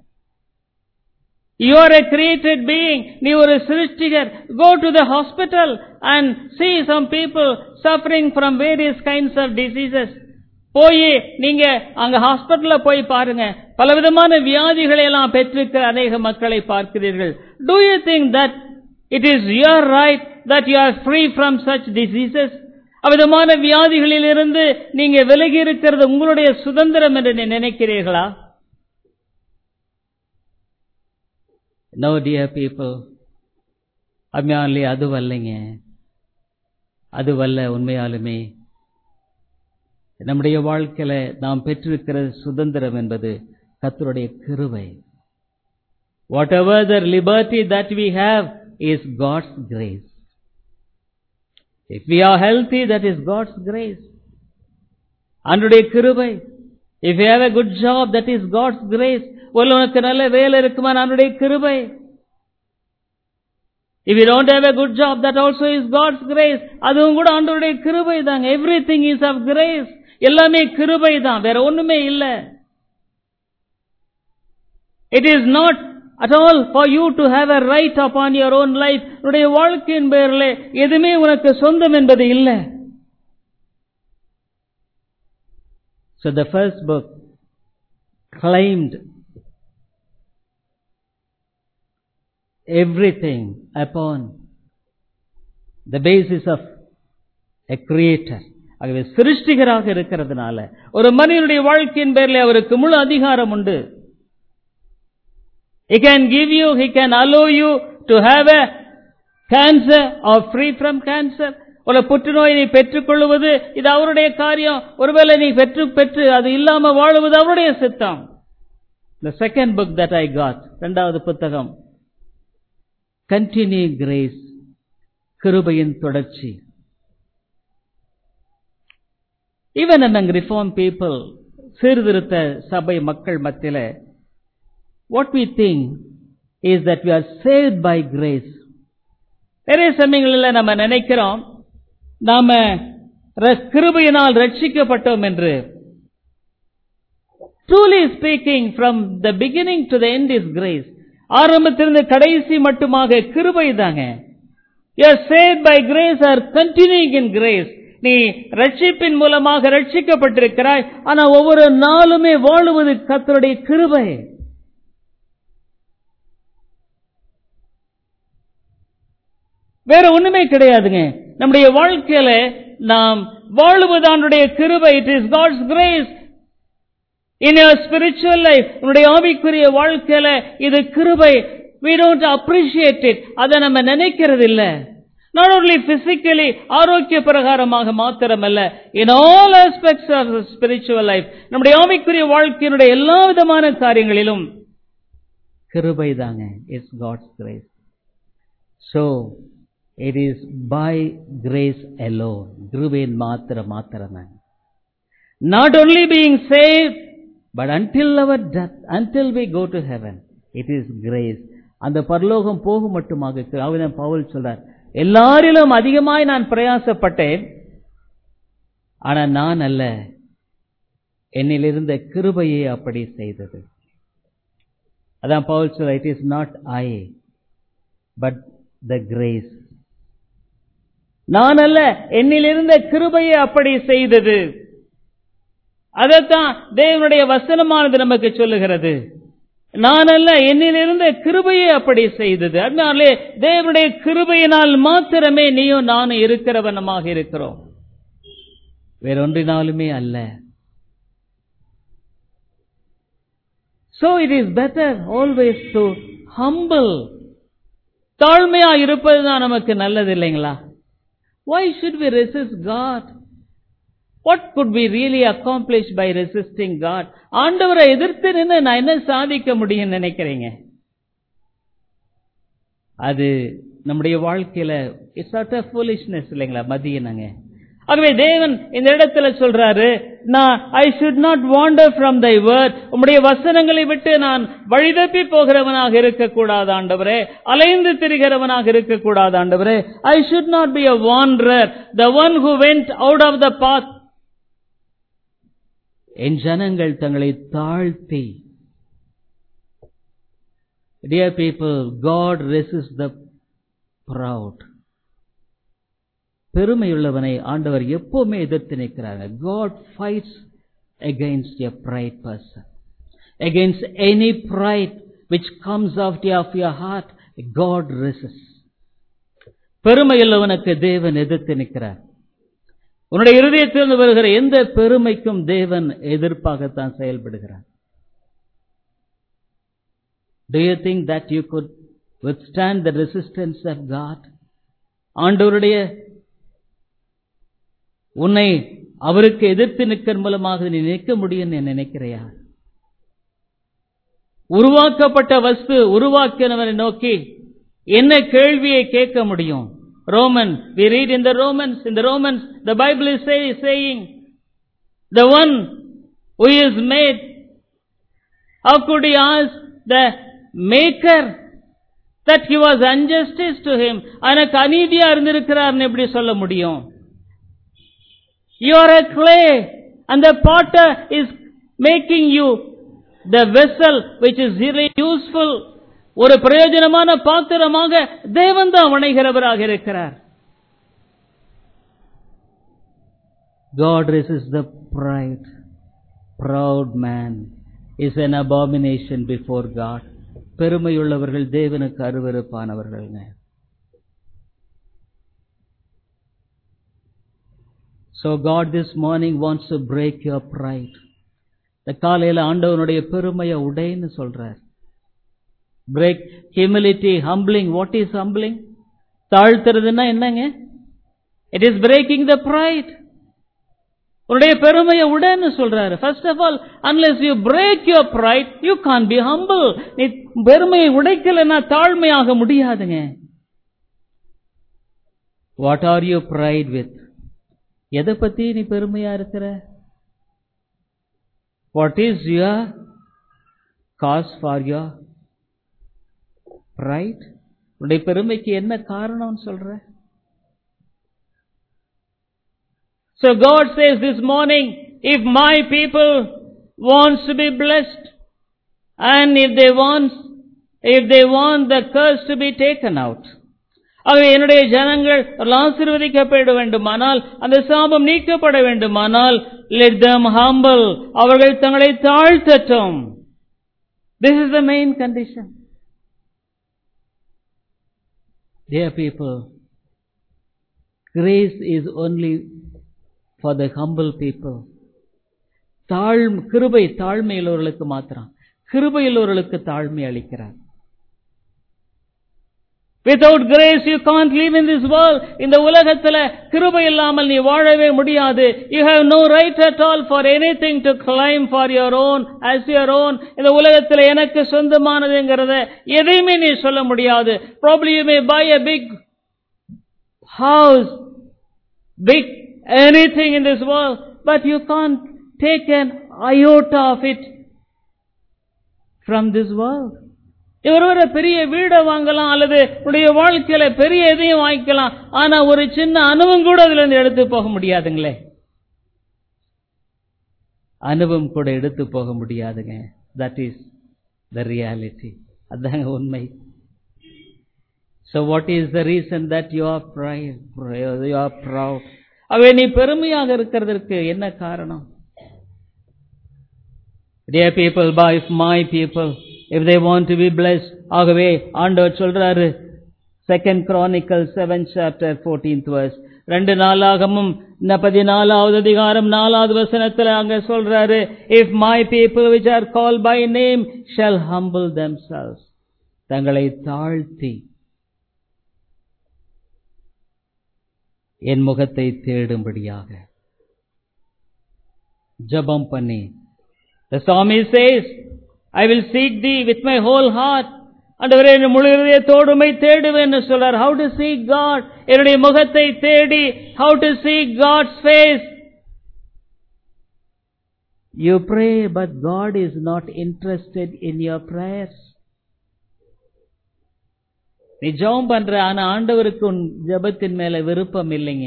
You are a created being. நீ ஒரு சிருஷ்டிகர் Go to the hospital and see some people suffering from various kinds of diseases. போய் நீங்க அங்க ஹாஸ்பிட்டல்ல போய் பாருங்க பலவிதமான வியாதிகளை எல்லாம் பெற்றிருக்கிற அநேக மக்களை பார்க்கிறீர்கள் Do you think that it is your right that you are free from such diseases? அவ்விதமான வியாதிகளிலிருந்து நீங்க விலகி இருக்கிறது உங்களுடைய சுதந்திரம் என்று நீ நினைக்கிறீர்களா நோ டியர் பீப்புள் அம்மையாலே அதுவல்லைங்க அதுவல்ல உண்மையாலுமே நம்முடைய வாழ்க்கையில நாம் பெற்றிருக்கிற சுதந்திரம் என்பது கத்தருடைய கிருவை what ever the liberty that we have is God's grace if we are healthy that is God's grace அன்றைய கிருபை if you have a good job that is God's grace ஒரு உனக்கு நல்ல வேலை இருக்குமா அவனுடைய கிருபை if you don't have a good job that also is God's grace அதுவும் கூட ஆண்டவருடைய கிருபை தாங்க everything is of grace எல்லாமே கிருபை தான் வேற ஒண்ணுமே இல்ல it is not at all for you to have a right upon your own life உன்னுடைய வாழ்க்கையின் பேரில் எதுவுமே உனக்கு சொந்தம் என்பது இல்லை So the first book claimed everything upon the basis of a creator. ஆகவே சிருஷ்டிகராக இருக்கிறதுனால ஒரு மனிதனுடைய வாழ்க்கையின் பேரில் அவருக்கு முழு அதிகாரம் உண்டு He can give you, he can allow you to have a cancer or free from cancer. ஒரு புற்றுநோய் நீ பெற்றுக்கொள்வது இது அவருடைய காரியம் ஒருவேளை நீ பெற்று பெற்று அது இல்லாம வாழுவது அவருடைய சித்தம் The second book that I got, இரண்டாவது புத்தகம் கண்டினியூ கிரேஸ் கிருபையின் தொடர்ச்சி ஈவன் among reform people சீர்திருத்த சபை மக்கள் மத்தியில what we think is that we are saved by grace நிறைய சமயங்களில் நம்ம நினைக்கிறோம் நாம கிருபையினால் ரட்சிக்கப்பட்டோம் என்று truly speaking from the beginning to the end is grace ஆரம்பத்திலிருந்து கடைசி மட்டுமாக கிருபை தாங்க save by grace are continuing in grace நீ ரட்சிப்பின் மூலமாக ரட்சிக்கப்பட்டிருக்கிறாய் ஆனா ஒவ்வொரு நாளுமே வாழுவது கத்தருடைய கிருபை வேற ஒண்ணுமே கிடையாதுங்க நம்முடைய வாழ்க்கையில நாம் வாழுவதானுடைய கிருபை it is God's grace in your spiritual life உன்னுடைய ஆவிக்குரிய வாழ்க்கையில இது கிருபை we don't appreciate it அதை நம்ம நினைக்கிறது இல்ல not only physically ஆரோக்கிய பிரகாரமாக மாத்திரமல்ல in all aspects of the spiritual life நம்முடைய ஆவிக்குரிய வாழ்க்கையினுடைய எல்லா விதமான காரியங்களிலும் கிருபை தாங்க it's God's grace so it is by grace alone கிருபையின் மாத்திர மாத்திரமே not only being saved, but until our death, until we go to heaven, it is grace. அந்த பரலோகம் போகும் மட்டுமாக அவன் பவுல் சொல்றார் எல்லாரிலும் அதிகமாய் நான் பிரயாசப்பட்டேன் ஆனா நான் அல்ல என்னில் இருந்த கிருபையே அப்படி செய்தது அதான் பவுல் சொல்ற it is not I but the grace நான் அல்ல என்னில் இருந்த கிருபையே அப்படி செய்தது அதைத்தான் தேவனுடைய வசனமானது நமக்கு சொல்லுகிறது நான் அல்ல என்னில் இருந்த கிருபையே அப்படி செய்தது அதனாலே தேவனுடைய கிருபையினால் மாத்திரமே நீயும் நானும் இருக்கிறவனமாக இருக்கிறோம் வேறொன்றினாலுமே அல்ல So it is better always to humble. தாழ்மையா இருப்பதுதான் நமக்கு நல்லது இல்லைங்களா Why should we resist God? What could we really accomplish by resisting God? ஆண்டவரை எதிர்த்து நின்று நான் என்ன சாதிக்க முடியும் நினைக்கிறீங்க அது நம்முடைய வாழ்க்கையில இட்ஸ் அட் ஃபூலிஷ்னஸ் இல்லைங்களா மதியனங்க ஆகவே தேவன் இந்த இடத்துல சொல்றாரு நான் I should not wander from thy word உம்முடைய வசனங்களை விட்டு நான் வழிதப்பி போகிறவனாக இருக்கக்கூடாது ஆண்டவரே அலைந்து திரிகிறவனாக இருக்கக்கூடாது ஆண்டவரே I should not be a wander the one who went out of the path என் ஜனங்கள் தங்களை தாழ்த்தி Dear people, God resists the proud. பெருமையுள்ளவனை ஆண்டவர் எப்பவுமே எதிர்த்து நிற்கிறாங்க God fights against a pride person. Against any pride which comes out of your heart, God resists. பெருமையுள்ளவனுக்கு தேவன் எதிர்த்து நிற்கிறார் உன்னுடைய இருதயத்திலிருந்து வருகிற எந்த பெருமைக்கும் தேவன் எதிர்ப்பாகத்தான் செயல்படுகிறார் Do you think that you could withstand the resistance of God? ஆண்டவருடைய உன்னை அவருக்கு எதிர்த்து நிற்கிற மூலமாக நீ நிற்க முடியும் நீ நினைக்கிறையா உருவாக்கப்பட்ட வஸ்து உருவாக்கினவனை நோக்கி என்ன கேள்வியை கேட்க முடியும் Roman we read in the Romans in the Romans the Bible is say, saying the one who is made how could he ask the maker that he was injustice to him எனக்கு அநீதியா இருந்திருக்கிறார்னு எப்படி சொல்ல முடியும் you are a clay and the potter is making you the vessel which is really useful ஒரு பிரயோஜனமான பாத்திரமாக தேவன் தான் வணைகிறவராக இருக்கிறார் God resists the pride. Proud man is an abomination before God. பெருமையுள்ளவர்கள் தேவனுக்கு அருவருப்பானவர்கள்ங்க So God this morning wants to break your pride. இந்த காலையில ஆண்டவனுடைய பெருமையை உடைன்னு சொல்றார் break humility humbling what is humbling தாழ்த்துறதுன்னா என்னங்க it is breaking the pride உன்னுடைய பெருமையை உடன்னு சொல்றாரு first of all unless you break your pride you can be humble நீ பெருமையை உடைக்கலன்னா தாழ்மையாக முடியாதுங்க what are you pride with எதை பத்தி நீ பெருமையா இருக்கிற what is your cause for your pride உன்னுடைய பெருமைக்கு என்ன காரணம்னு சொல்ற So God says this morning, if my people wants to be blessed, and if they want, if they want the curse to be taken out, ஆகவே என்னுடைய ஜனங்கள் ஆசீர்வதிக்கப்பட வேண்டுமானால் அந்த சாபம் நீக்கப்பட வேண்டுமானால் let them humble அவர்கள் தங்களை தாழ்த்தட்டும் this is the main condition dear people grace is only for the humble people தாழ் கிருபை தாழ்மையுள்ளவர்களுக்கு மாத்திரம் கிருபையுள்ளவர்களுக்கு தாழ்மை அளிக்கிறார் Without grace you can't live in this world. இந்த உலகத்துல கிருபை இல்லாமல் நீ வாழவே முடியாது. You have no right at all for anything to claim for your own as your own. இந்த உலகத்துல எனக்கு சொந்தமானதுங்கிறத எதையுமே நீ சொல்ல முடியாது. Probably you may buy a big house, big anything in this world, but you can't take an iota of it from this world. இவர் ஒரு பெரிய வீடை வாங்கலாம் அல்லது உடைய வாழ்க்கையில பெரிய எதையும் வாங்கிக்கலாம் ஆனா ஒரு சின்ன அணுவும் கூட அதுல இருந்து எடுத்து போக முடியாதுங்களே அனுபவம் கூட எடுத்து போக முடியாதுங்க தட் இஸ் த ரியாலிட்டி அதாங்க உண்மை So what is the reason that you are proud? You are proud. அவை நீ பெருமையாக இருக்கிறதற்கு என்ன காரணம் Dear people, by if my people, if they want to be blessed, ஆகவே ஆண்டவர் சொல்றாரு second Chronicles seven chapter fourteenth verse ரெண்டு நாளாகமும் இந்த பதினாலாவது அதிகாரம் நாலாவது வசனத்துல அங்க சொல்றாரு if my people which are called by name shall humble themselves தங்களை தாழ்த்தி என் முகத்தை தேடும்படியாக ஜபம் பண்ணி The psalmist says, I will seek thee with my whole heart. ஆண்டவரே என் முழு இதயத்தோடுமை தேடுவேன் சொல்றார் how to seek God என்னுடைய முகத்தை தேடி how to seek God's face you pray but God is not interested in your prayers நீ ஜெபம் பண்ற ஆனா ஆண்டவருக்கு உன் ஜெபத்தின் மேல விருப்பம் இல்லைங்க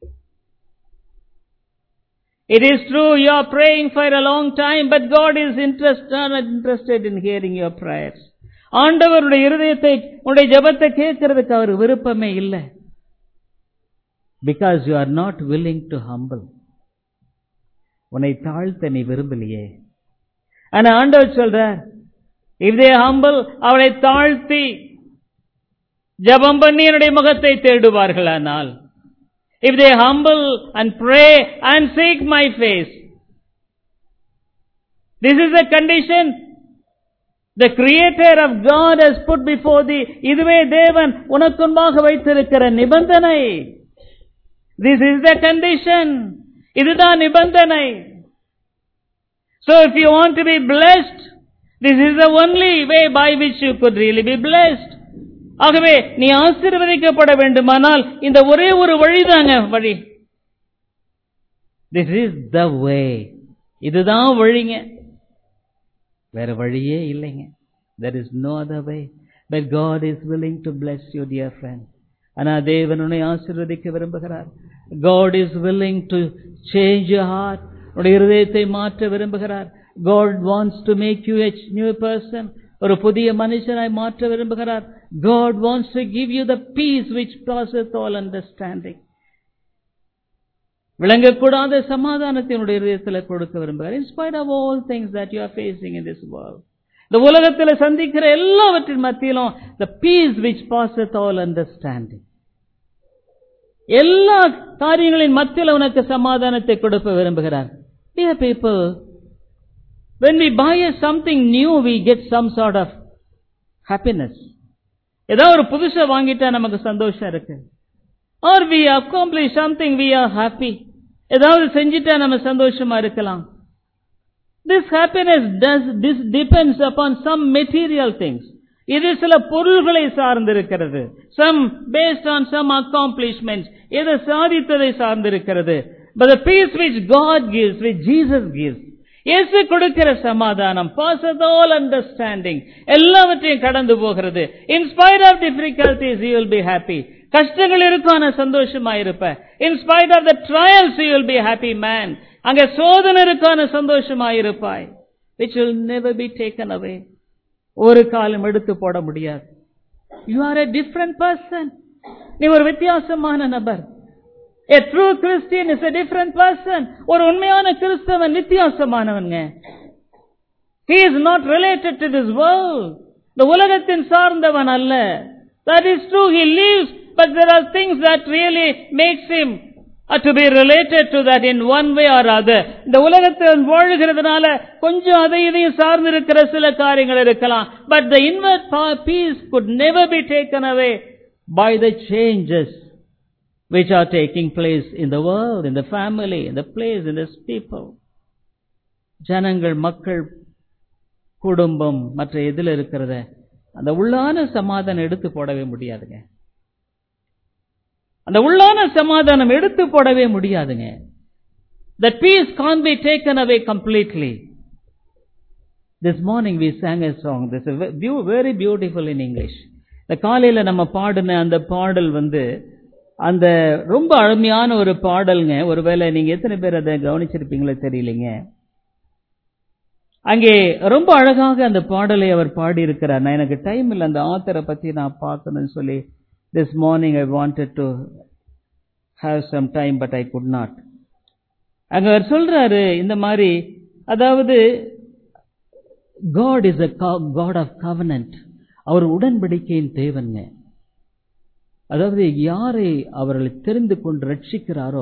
It is true you are praying for a long time, but God is interested, not interested in hearing your prayers. ஆண்டவருடைய இருதயத்தை உன்னுடைய ஜெபத்தை கேட்கறதுக்கு அவர் விருப்பமே இல்லை because you are not willing to humble உன்னை தாழ்த்த நீ விரும்பலையே ஆனா ஆண்டவர் சொல்ற இஃப் தே ஹம்பிள் அவளை தாழ்த்தி ஜபம் பண்ணி என்னுடைய முகத்தை தேடுவார்களானால் if they humble and pray and seek my face this is a condition the creator of God has put before the இதுவே தேவன் உனக்குன்பாக வைத்திருக்கிற நிபந்தனை திஸ் இஸ் த கண்டிஷன் இதுதான் நிபந்தனை So if you want to be blessed, this is the only way by which you could really be blessed. ஆகவே நீ ஆசீர்வதிக்கப்பட வேண்டுமானால் இந்த ஒரே ஒரு வழிதாங்க வழி திஸ் இஸ் த வே இதுதான் வழிங்க வேற வழியே இல்லைங்க there is no other way but God is willing டு bless you dear friend ஆனா தேவன் உன்னை ஆசீர்வதிக்க விரும்புகிறார் God is willing to change your heart உன்னுடைய இருதயத்தை மாற்ற விரும்புகிறார் God wants to make you a new person ஒரு புதிய மனுஷனாய் மாற்ற விரும்புகிறார் God wants to give you the peace which passeth all understanding விளங்கக்கூடாத சமாதானத்தினுடைய இதயத்தில் கொடுக்க விரும்புகிறார் in spite of all things that you are facing in this world இந்த உலகத்தில் சந்திக்கிற எல்லாவற்றின் மத்தியிலும் the peace which passeth all understanding எல்லா காரியங்களின் மத்தியில் உனக்கு சமாதானத்தை கொடுக்க விரும்புகிறார் Dear people, when we buy something new, we get some sort of happiness. ஏதாவது ஒரு புதுசா வாங்கிட்டா நமக்கு சந்தோஷம் இருக்கு or we accomplish something we are happy ஏதாவது செஞ்சிட்டா நம்ம சந்தோஷமா இருக்கலாம் this happiness does this depends upon some material things இது சில பொருள்களை சார்ந்திருக்கிறது some based on some accomplishments எதை சாதித்ததை சார்ந்திருக்கிறது but the peace which God gives which Jesus gives இயேசு கொடுக்கிற சமாதானம் passes all understanding எல்லாவற்றையும் கடந்து போகிறது in spite of difficulties you will be happy கஷ்டங்கள் இருக்கும் ஆனா சந்தோஷமா இருப்ப in spite of the trials you will be happy man அங்க சோதனை இருக்கான சந்தோஷமா இருப்பாய் which will never be taken away ஒரு காலம் எடுத்து போட முடியாது you are a different person நீ ஒரு வித்தியாசமான நபர் A true Christian is a different person. ஒரு உண்மையான கிறிஸ்தவன் வித்தியாசமானவன்ங்க He is not related to this world. இந்த உலகத்தின் சார்ந்தவன் அல்ல That is true, he lives, but there are things that really makes him uh, to be related to that in one way or other. இந்த உலகத்தில் வாழுகிறதுனால கொஞ்சம் அதை இதையும் சார்ந்திருக்கிற சில காரியங்கள் இருக்கலாம் But the inward peace could never be taken away by the changes which are taking place in the world, in the family, in the place, in this people. ஜனங்கள் மக்கள் குடும்பம் மற்ற எதில் இருக்கிறத அந்த உள்ளான சமாதானம் எடுத்து போடவே முடியாதுங்க அந்த உள்ளான சமாதானம் எடுத்து போடவே முடியாதுங்க That peace can't be taken away completely. This morning we sang a song. This is ve- very beautiful in English. இந்த காலையில நம்ம பாடின அந்த பாடல் வந்து அந்த ரொம்ப அருமையான ஒரு பாடல்ங்க ஒருவேளை நீங்க எத்தனை பேர் அதை கவனிச்சிருப்பீங்களோ தெரியலைங்க அங்கே ரொம்ப அழகாக அந்த பாடலை அவர் பாடியிருக்கிறார் நான் எனக்கு டைம் இல்லை அந்த ஆத்தரை பத்தி நான் பார்க்கணும்னு சொல்லி this morning I wanted to have some time but I could not அங்க அவர் சொல்றாரு இந்த மாதிரி அதாவது God is a God of covenant அவர் உடன்படிக்கையின் தேவன்ங்க அதாவது யாரை அவர்களை தெரிந்து கொண்டு ரட்சிக்கிறாரோ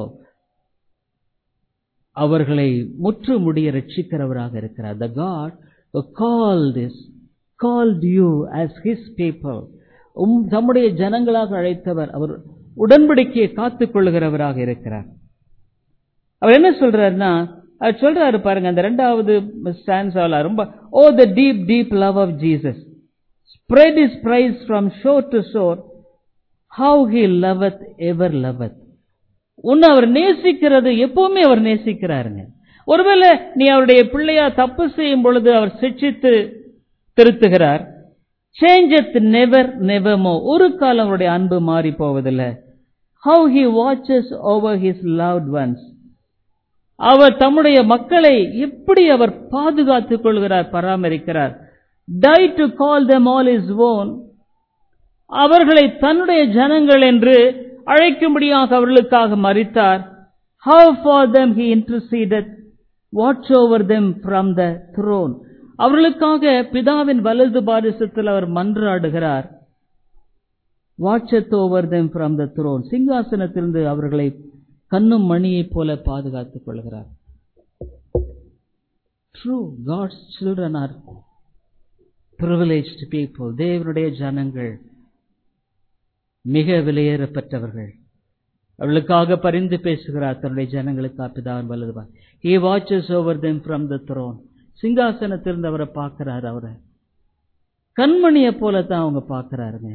அவர்களை முற்று முடிய ரட்சிக்கிறவராக இருக்கிறார் the God call this called you as his people um தம்முடைய ஜனங்களாக அழைத்தவர் அவர் உடன்படிக்கையை காத்துக் கொள்ளுகிறவராக இருக்கிறார் அவர் என்ன சொல்றாருன்னா அவர் சொல்றாரு பாருங்க அந்த ரெண்டாவது ஸ்டான்ஸால ரொம்ப O the deep deep love of Jesus spread is praise from shore to shore how he loveth ever loveth உன்னை அவர் நேசிக்கிறது எப்பவுமே அவர் நேசிக்கிறாருங்க ஒருவேளை நீ அவருடைய பிள்ளையா தப்பு செய்யும் பொழுது அவர் சிக்ஷித்து திருத்துகிறார் சேஞ்சத் நெவர் நெவமோ ஒரு காலம் அவருடைய அன்பு மாறி போவதில்லை how he watches over his loved ones அவர் தம்முடைய மக்களை எப்படி அவர் பாதுகாத்துக் கொள்கிறார் பராமரிக்கிறார் die to call them all his own அவர்களை தன்னுடைய ஜனங்கள் என்று அழைக்கும்படியாக அவர்களுக்காக மறித்தார் how for them he interceded watch over them from the throne அவர்களுக்காக பிதாவின் வலது பாரிசத்தில் அவர் மன்றாடுகிறார் watcheth over them from the throne சிங்காசனத்திலிருந்து அவர்களை கண்ணும் மணியைப் போல பாதுகாத்துக் கொள்கிறார் true God's children are privileged people தேவனுடைய ஜனங்கள் மிக விலையேறப்பட்டவர்கள் அவளுக்காக பரிந்து பேசுகிறார் தன்னுடைய ஜனங்களுக்காக பிதாவின் வலதுபார் he watches over them from the throne சிங்காசனத்திலிருந்து அவரை பார்க்கிறார் அவரை கண்மணியை போல தான் அவங்க பார்க்கிறாருங்க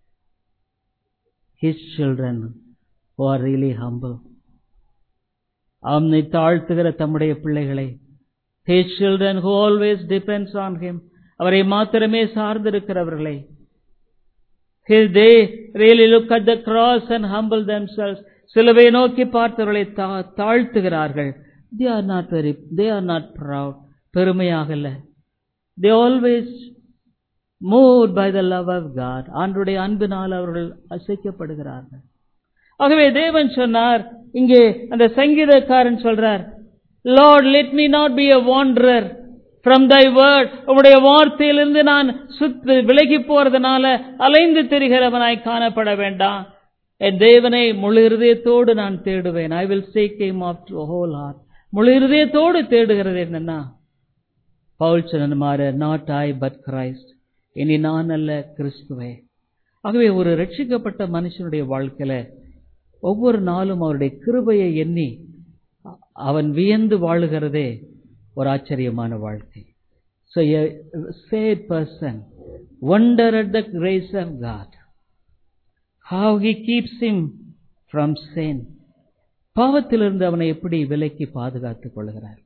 his children who are really humble அவனை தாழ்த்துகிற தம்முடைய பிள்ளைகளை his children who always depends on him அவரை மாத்திரமே சார்ந்திருக்கிறவர்களை His- they really look at the cross and humble themselves சிலுவை நோக்கி பார்த்தவர்களை தா- தாழ்த்துகிறார்கள் they are not very they are not proud பெருமையாக இல்ல they always moved by the love of God ஆண்டுடைய அன்பினால் அவர்கள் அசைக்கப்படுகிறார்கள் ஆகவே தேவன் சொன்னார் இங்கே அந்த சங்கீதக்காரன் சொல்றார் Lord let me not be a wanderer from thy word உம்முடைய வார்த்தையிலிருந்து நான் சுத்து விலகி போறதுனால அலைந்து திரிகிறவனாய் காணப்பட வேண்டாம் என் தேவனை முழு இருதயத்தோடு நான் தேடுவேன் I will seek him of whole heart முழு இருதயத்தோடு தேடுகிறது என்னன்னா பவுல் சொன்னமாறு நாட் ஐ பட் கிரைஸ்ட் இனி நான் அல்ல கிறிஸ்துவே ஆகவே ஒரு ரட்சிக்கப்பட்ட மனுஷனுடைய வாழ்க்கையில ஒவ்வொரு நாளும் அவருடைய கிருபையை எண்ணி அவன் வியந்து வாழுகிறதே ஒரு ஆச்சரியமான வாழ்க்கை So a saved person wonder at the grace of God. How he keeps him from sin. பாவத்திலிருந்து அவனை எப்படி விலக்கி பாதுகாத்துக் கொள்கிறார்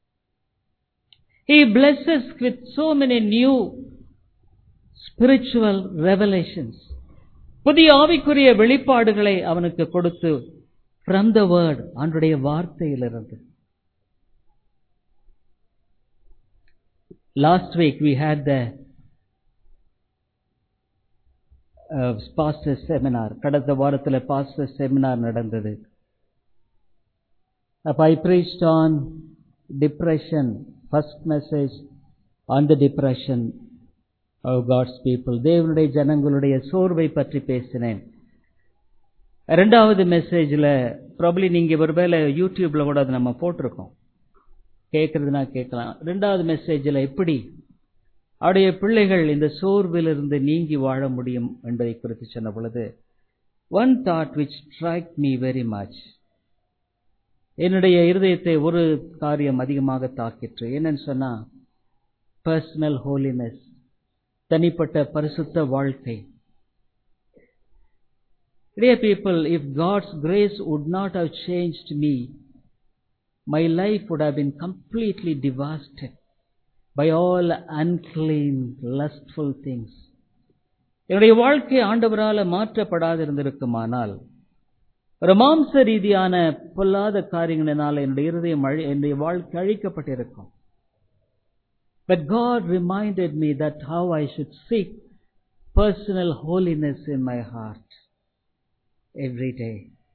He blesses with so many new spiritual revelations. புதிய ஆவிக்குரிய வெளிப்பாடுகளை அவனுக்கு கொடுத்து from the word ஆண்டுடைய வார்த்தையிலிருந்து Last week we had the uh, pastor seminar. கடந்த வாரத்தில் pastor seminar நடந்தது. அப்ப I preached on depression. First message on the depression of God's people. தேவனுடைய ஜனங்களுடைய சோர்வை பற்றி பேசினேன். ரெண்டாவது மெசேஜில் ப்ராப்ளி நீங்க ஒருவேளை யூடியூப்ல கூட அதை நம்ம போட்டிருக்கோம் கேட்கறதுனா கேட்கலாம் ரெண்டாவது மெசேஜில் எப்படி அவருடைய பிள்ளைகள் இந்த சோர்விலிருந்து நீங்கி வாழ முடியும் என்பதை குறித்து சொன்ன பொழுது one thought which strike me very much என்னுடைய இருதயத்தை ஒரு காரியம் அதிகமாக தாக்கிற்று என்னன்னு சொன்னா பர்சனல் ஹோலினஸ் தனிப்பட்ட பரிசுத்த வாழ்க்கை Dear people, if God's grace would not have changed me, my life would have been completely devastated by all unclean, lustful things. என்னுடைய வாழ்க்கை ஆண்டவரால மாற்றப்படாது இருந்திருக்குமானால் ஒரு மாம்ச ரீதியான பொல்லாத காரியங்களினால என்னுடைய இருதயம் அழி என்னுடைய வாழ்க்கை அழிக்கப்பட்டிருக்கும் But God reminded me that how I should seek personal holiness in my heart every day.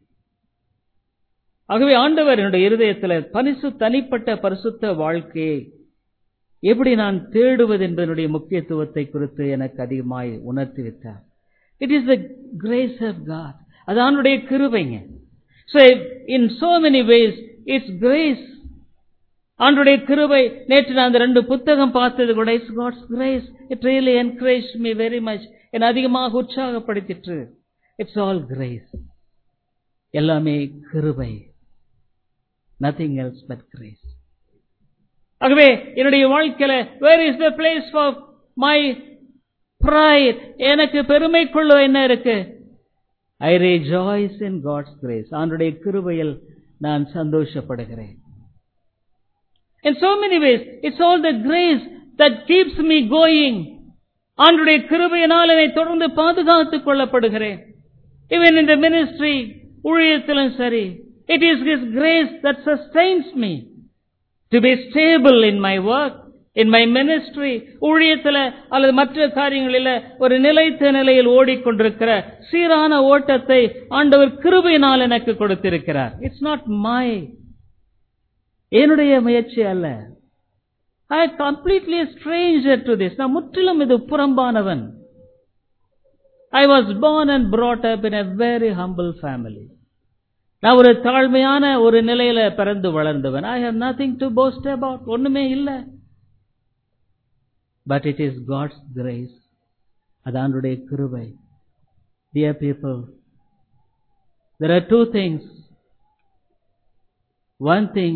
ஆகவே ஆண்டவர் என்னுடைய இருதயத்தில் பரிசு தனிப்பட்ட பரிசுத்த வாழ்க்கையை எப்படி நான் தேடுவது என்பதனுடைய முக்கியத்துவத்தை குறித்து எனக்கு அதிகமாய் உணர்த்தி விட்டார் it is the grace of God அது அவனுடைய கிருபைங்க so in so many ways it's grace ஆண்டுடைய கிருபை நேற்று நான் அந்த ரெண்டு புத்தகம் பார்த்தது கூட it's God's grace it really encourage me very much என்னை அதிகமாக உற்சாகப்படுத்திற்று இட்ஸ் ஆல் கிரேஸ் எல்லாமே கிருபை நத்திங் எல்ஸ் பட் கிரேஸ் ஆகவே என்னுடைய வாழ்க்கையில where is the place for my pride எனக்கு பெருமை கொள்ள என்ன இருக்கு I rejoice in God's grace ஆண்டுடைய கிருபையில் நான் சந்தோஷப்படுகிறேன் In so many ways, it's all the grace that keeps me going. ஆண்டுடைய கிருபையினால் என்னை தொடர்ந்து பாதுகாத்துக் கொள்ளப்படுகிறேன் Even in the ministry, ஊழியத்திலும் சரி it is His grace that sustains me to be stable in my work, in my ministry, ஊழியத்தில் அல்லது மற்ற காரியங்களில் ஒரு நிலைத்த நிலையில் ஓடிக்கொண்டிருக்கிற சீரான ஓட்டத்தை ஆண்டவர் கிருபையினால் எனக்கு கொடுத்திருக்கிறார் இட்ஸ் நாட் மை என்னுடைய முயற்சி அல்ல I completely stranger to this நான் முற்றிலும் இது புறம்பானவன் I was born and brought up in a very humble family நான் ஒரு தாழ்மையான ஒரு நிலையில பிறந்து வளர்ந்தவன் I have nothing to boast about ஒண்ணுமே இல்ல but it is God's grace அது ஆண்டுடைய கிருபை dear people there are two things one thing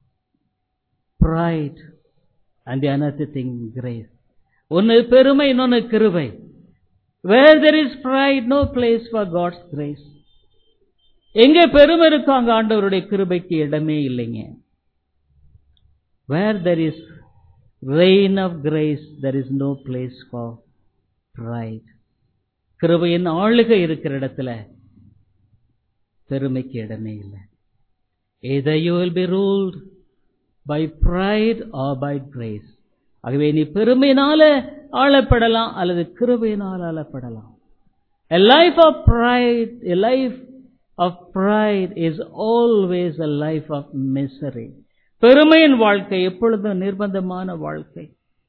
pride and the another thing grace ஒன்னு பெருமை இன்னொன்னு கிருபை where there is pride no place for god's grace எங்க பெருமை இருக்கோ அங்க ஆண்டவருடைய கிருபைக்கு இடமே இல்லைங்க where there is reign of grace there is no place for pride கிருபையின் ஆளுகை இருக்கிற இடத்துல பெருமைக்கு இடமே இல்லை either you will be ruled by pride or by grace ஆகவே நீ பெருமையினால ஆளப்படலாம் அல்லது கிருபையினால் ஆளப்படலாம் A life of pride, a life of pride is always a life of misery. பெருமையின் வாழ்க்கை எப்பொழுதும் நிர்பந்தமான வாழ்க்கை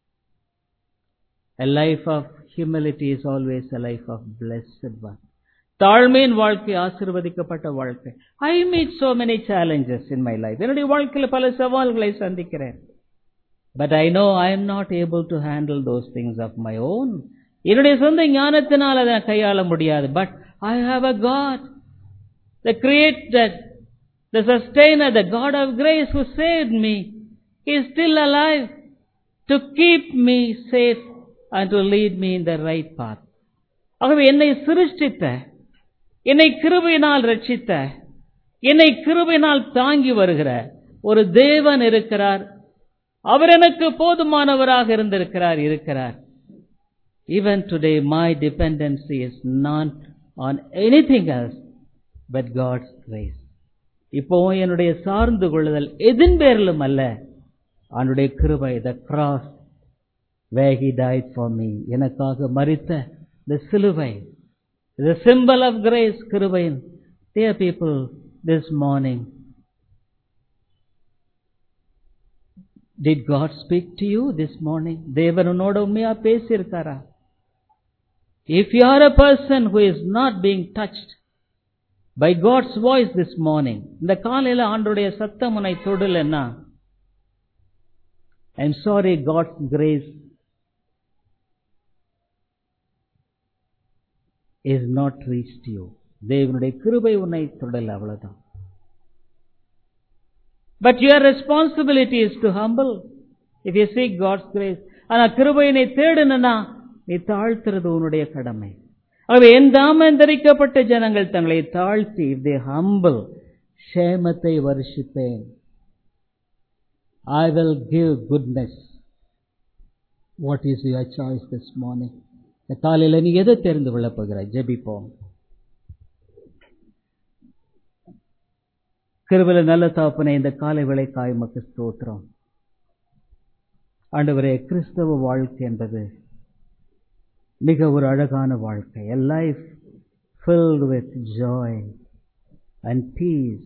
A life of humility is always a life of blessed one. தாழ்மையின் வாழ்க்கை ஆசிர்வதிக்கப்பட்ட வாழ்க்கை I meet so many challenges in my life என்னுடைய வாழ்க்கையில் பல சவால்களை சந்திக்கிறேன் but I know I am not able to handle those things of my own என்னுடைய சொந்த ஞானத்தினால் அதை கையாள முடியாது but I have a God the creator the sustainer the God of grace who save me is still alive to keep me safe and to lead me in the right path ஆகவே என்னை சிருஷ்டித்த என்னை கிருபையினால் ரட்சித்த என்னை கிருபையினால் தாங்கி வருகிற ஒரு தேவன் இருக்கிறார் அவர் எனக்கு போதுமானவராக இருந்திருக்கிறார் இருக்கிறார் even today my dependency is not on anything else but God's grace இப்போ என்னுடைய சார்ந்து கொள்ளுதல் எதின் பேரிலும் அல்ல அவனுடைய கிருபை the cross way he died for me எனக்காக மறித்த த சிலுவை the symbol of grace கிருபையின் dear people this morning did god speak to you this morning தேவன் உன்னோட உண்மையா பேசியிருக்காரா if you are a person who is not being touched by god's voice this morning இந்த காலையில ஆண்டுடைய சத்தம் உன்னை தொடலன்னா i'm sorry god's grace is not reached you தேவனுடைய கிருபை உன்னை தொடல அவ்வளவுதான் but your responsibility is to humble if you seek God's grace ஆனா கிருபையினை தேடுனா நீ தாழ்த்துறது உன்னுடைய கடமை ஆகவே என் தாமந்தரிக்கப்பட்ட ஜனங்கள் தங்களை தாழ்த்தி தே ஹம்பிள் சேமத்தை வருஷிப்பேன் I will give goodness. What is your choice this morning? இந்த காலையில நீ எதை தெரிந்து கொள்ளப் போகிறாய் ஜெபிப்போம் கிருபையில நல்ல தாப்பனை இந்த காலை வேளைக்காய் மக்கு ஸ்தோத்திரம் ஆண்டவரே கிறிஸ்தவ வாழ்க்கை என்பது மிக ஒரு அழகான வாழ்க்கை a life filled with joy and peace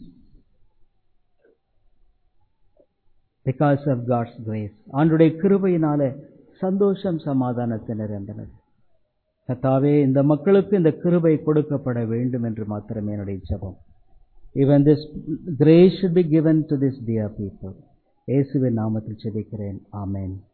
because of God's grace ஆண்டுடைய கிருபையினால சந்தோஷம் சமாதானத்தை நிறைந்தனர் கத்தாவே இந்த மக்களுக்கு இந்த கிருபை கொடுக்கப்பட வேண்டும் என்று மாத்திரமே என்னுடைய ஜெபம் even this grace should be given to this dear people இயேசுவின் நாமத்தில் ஜெபிக்கிறேன் ஆமென்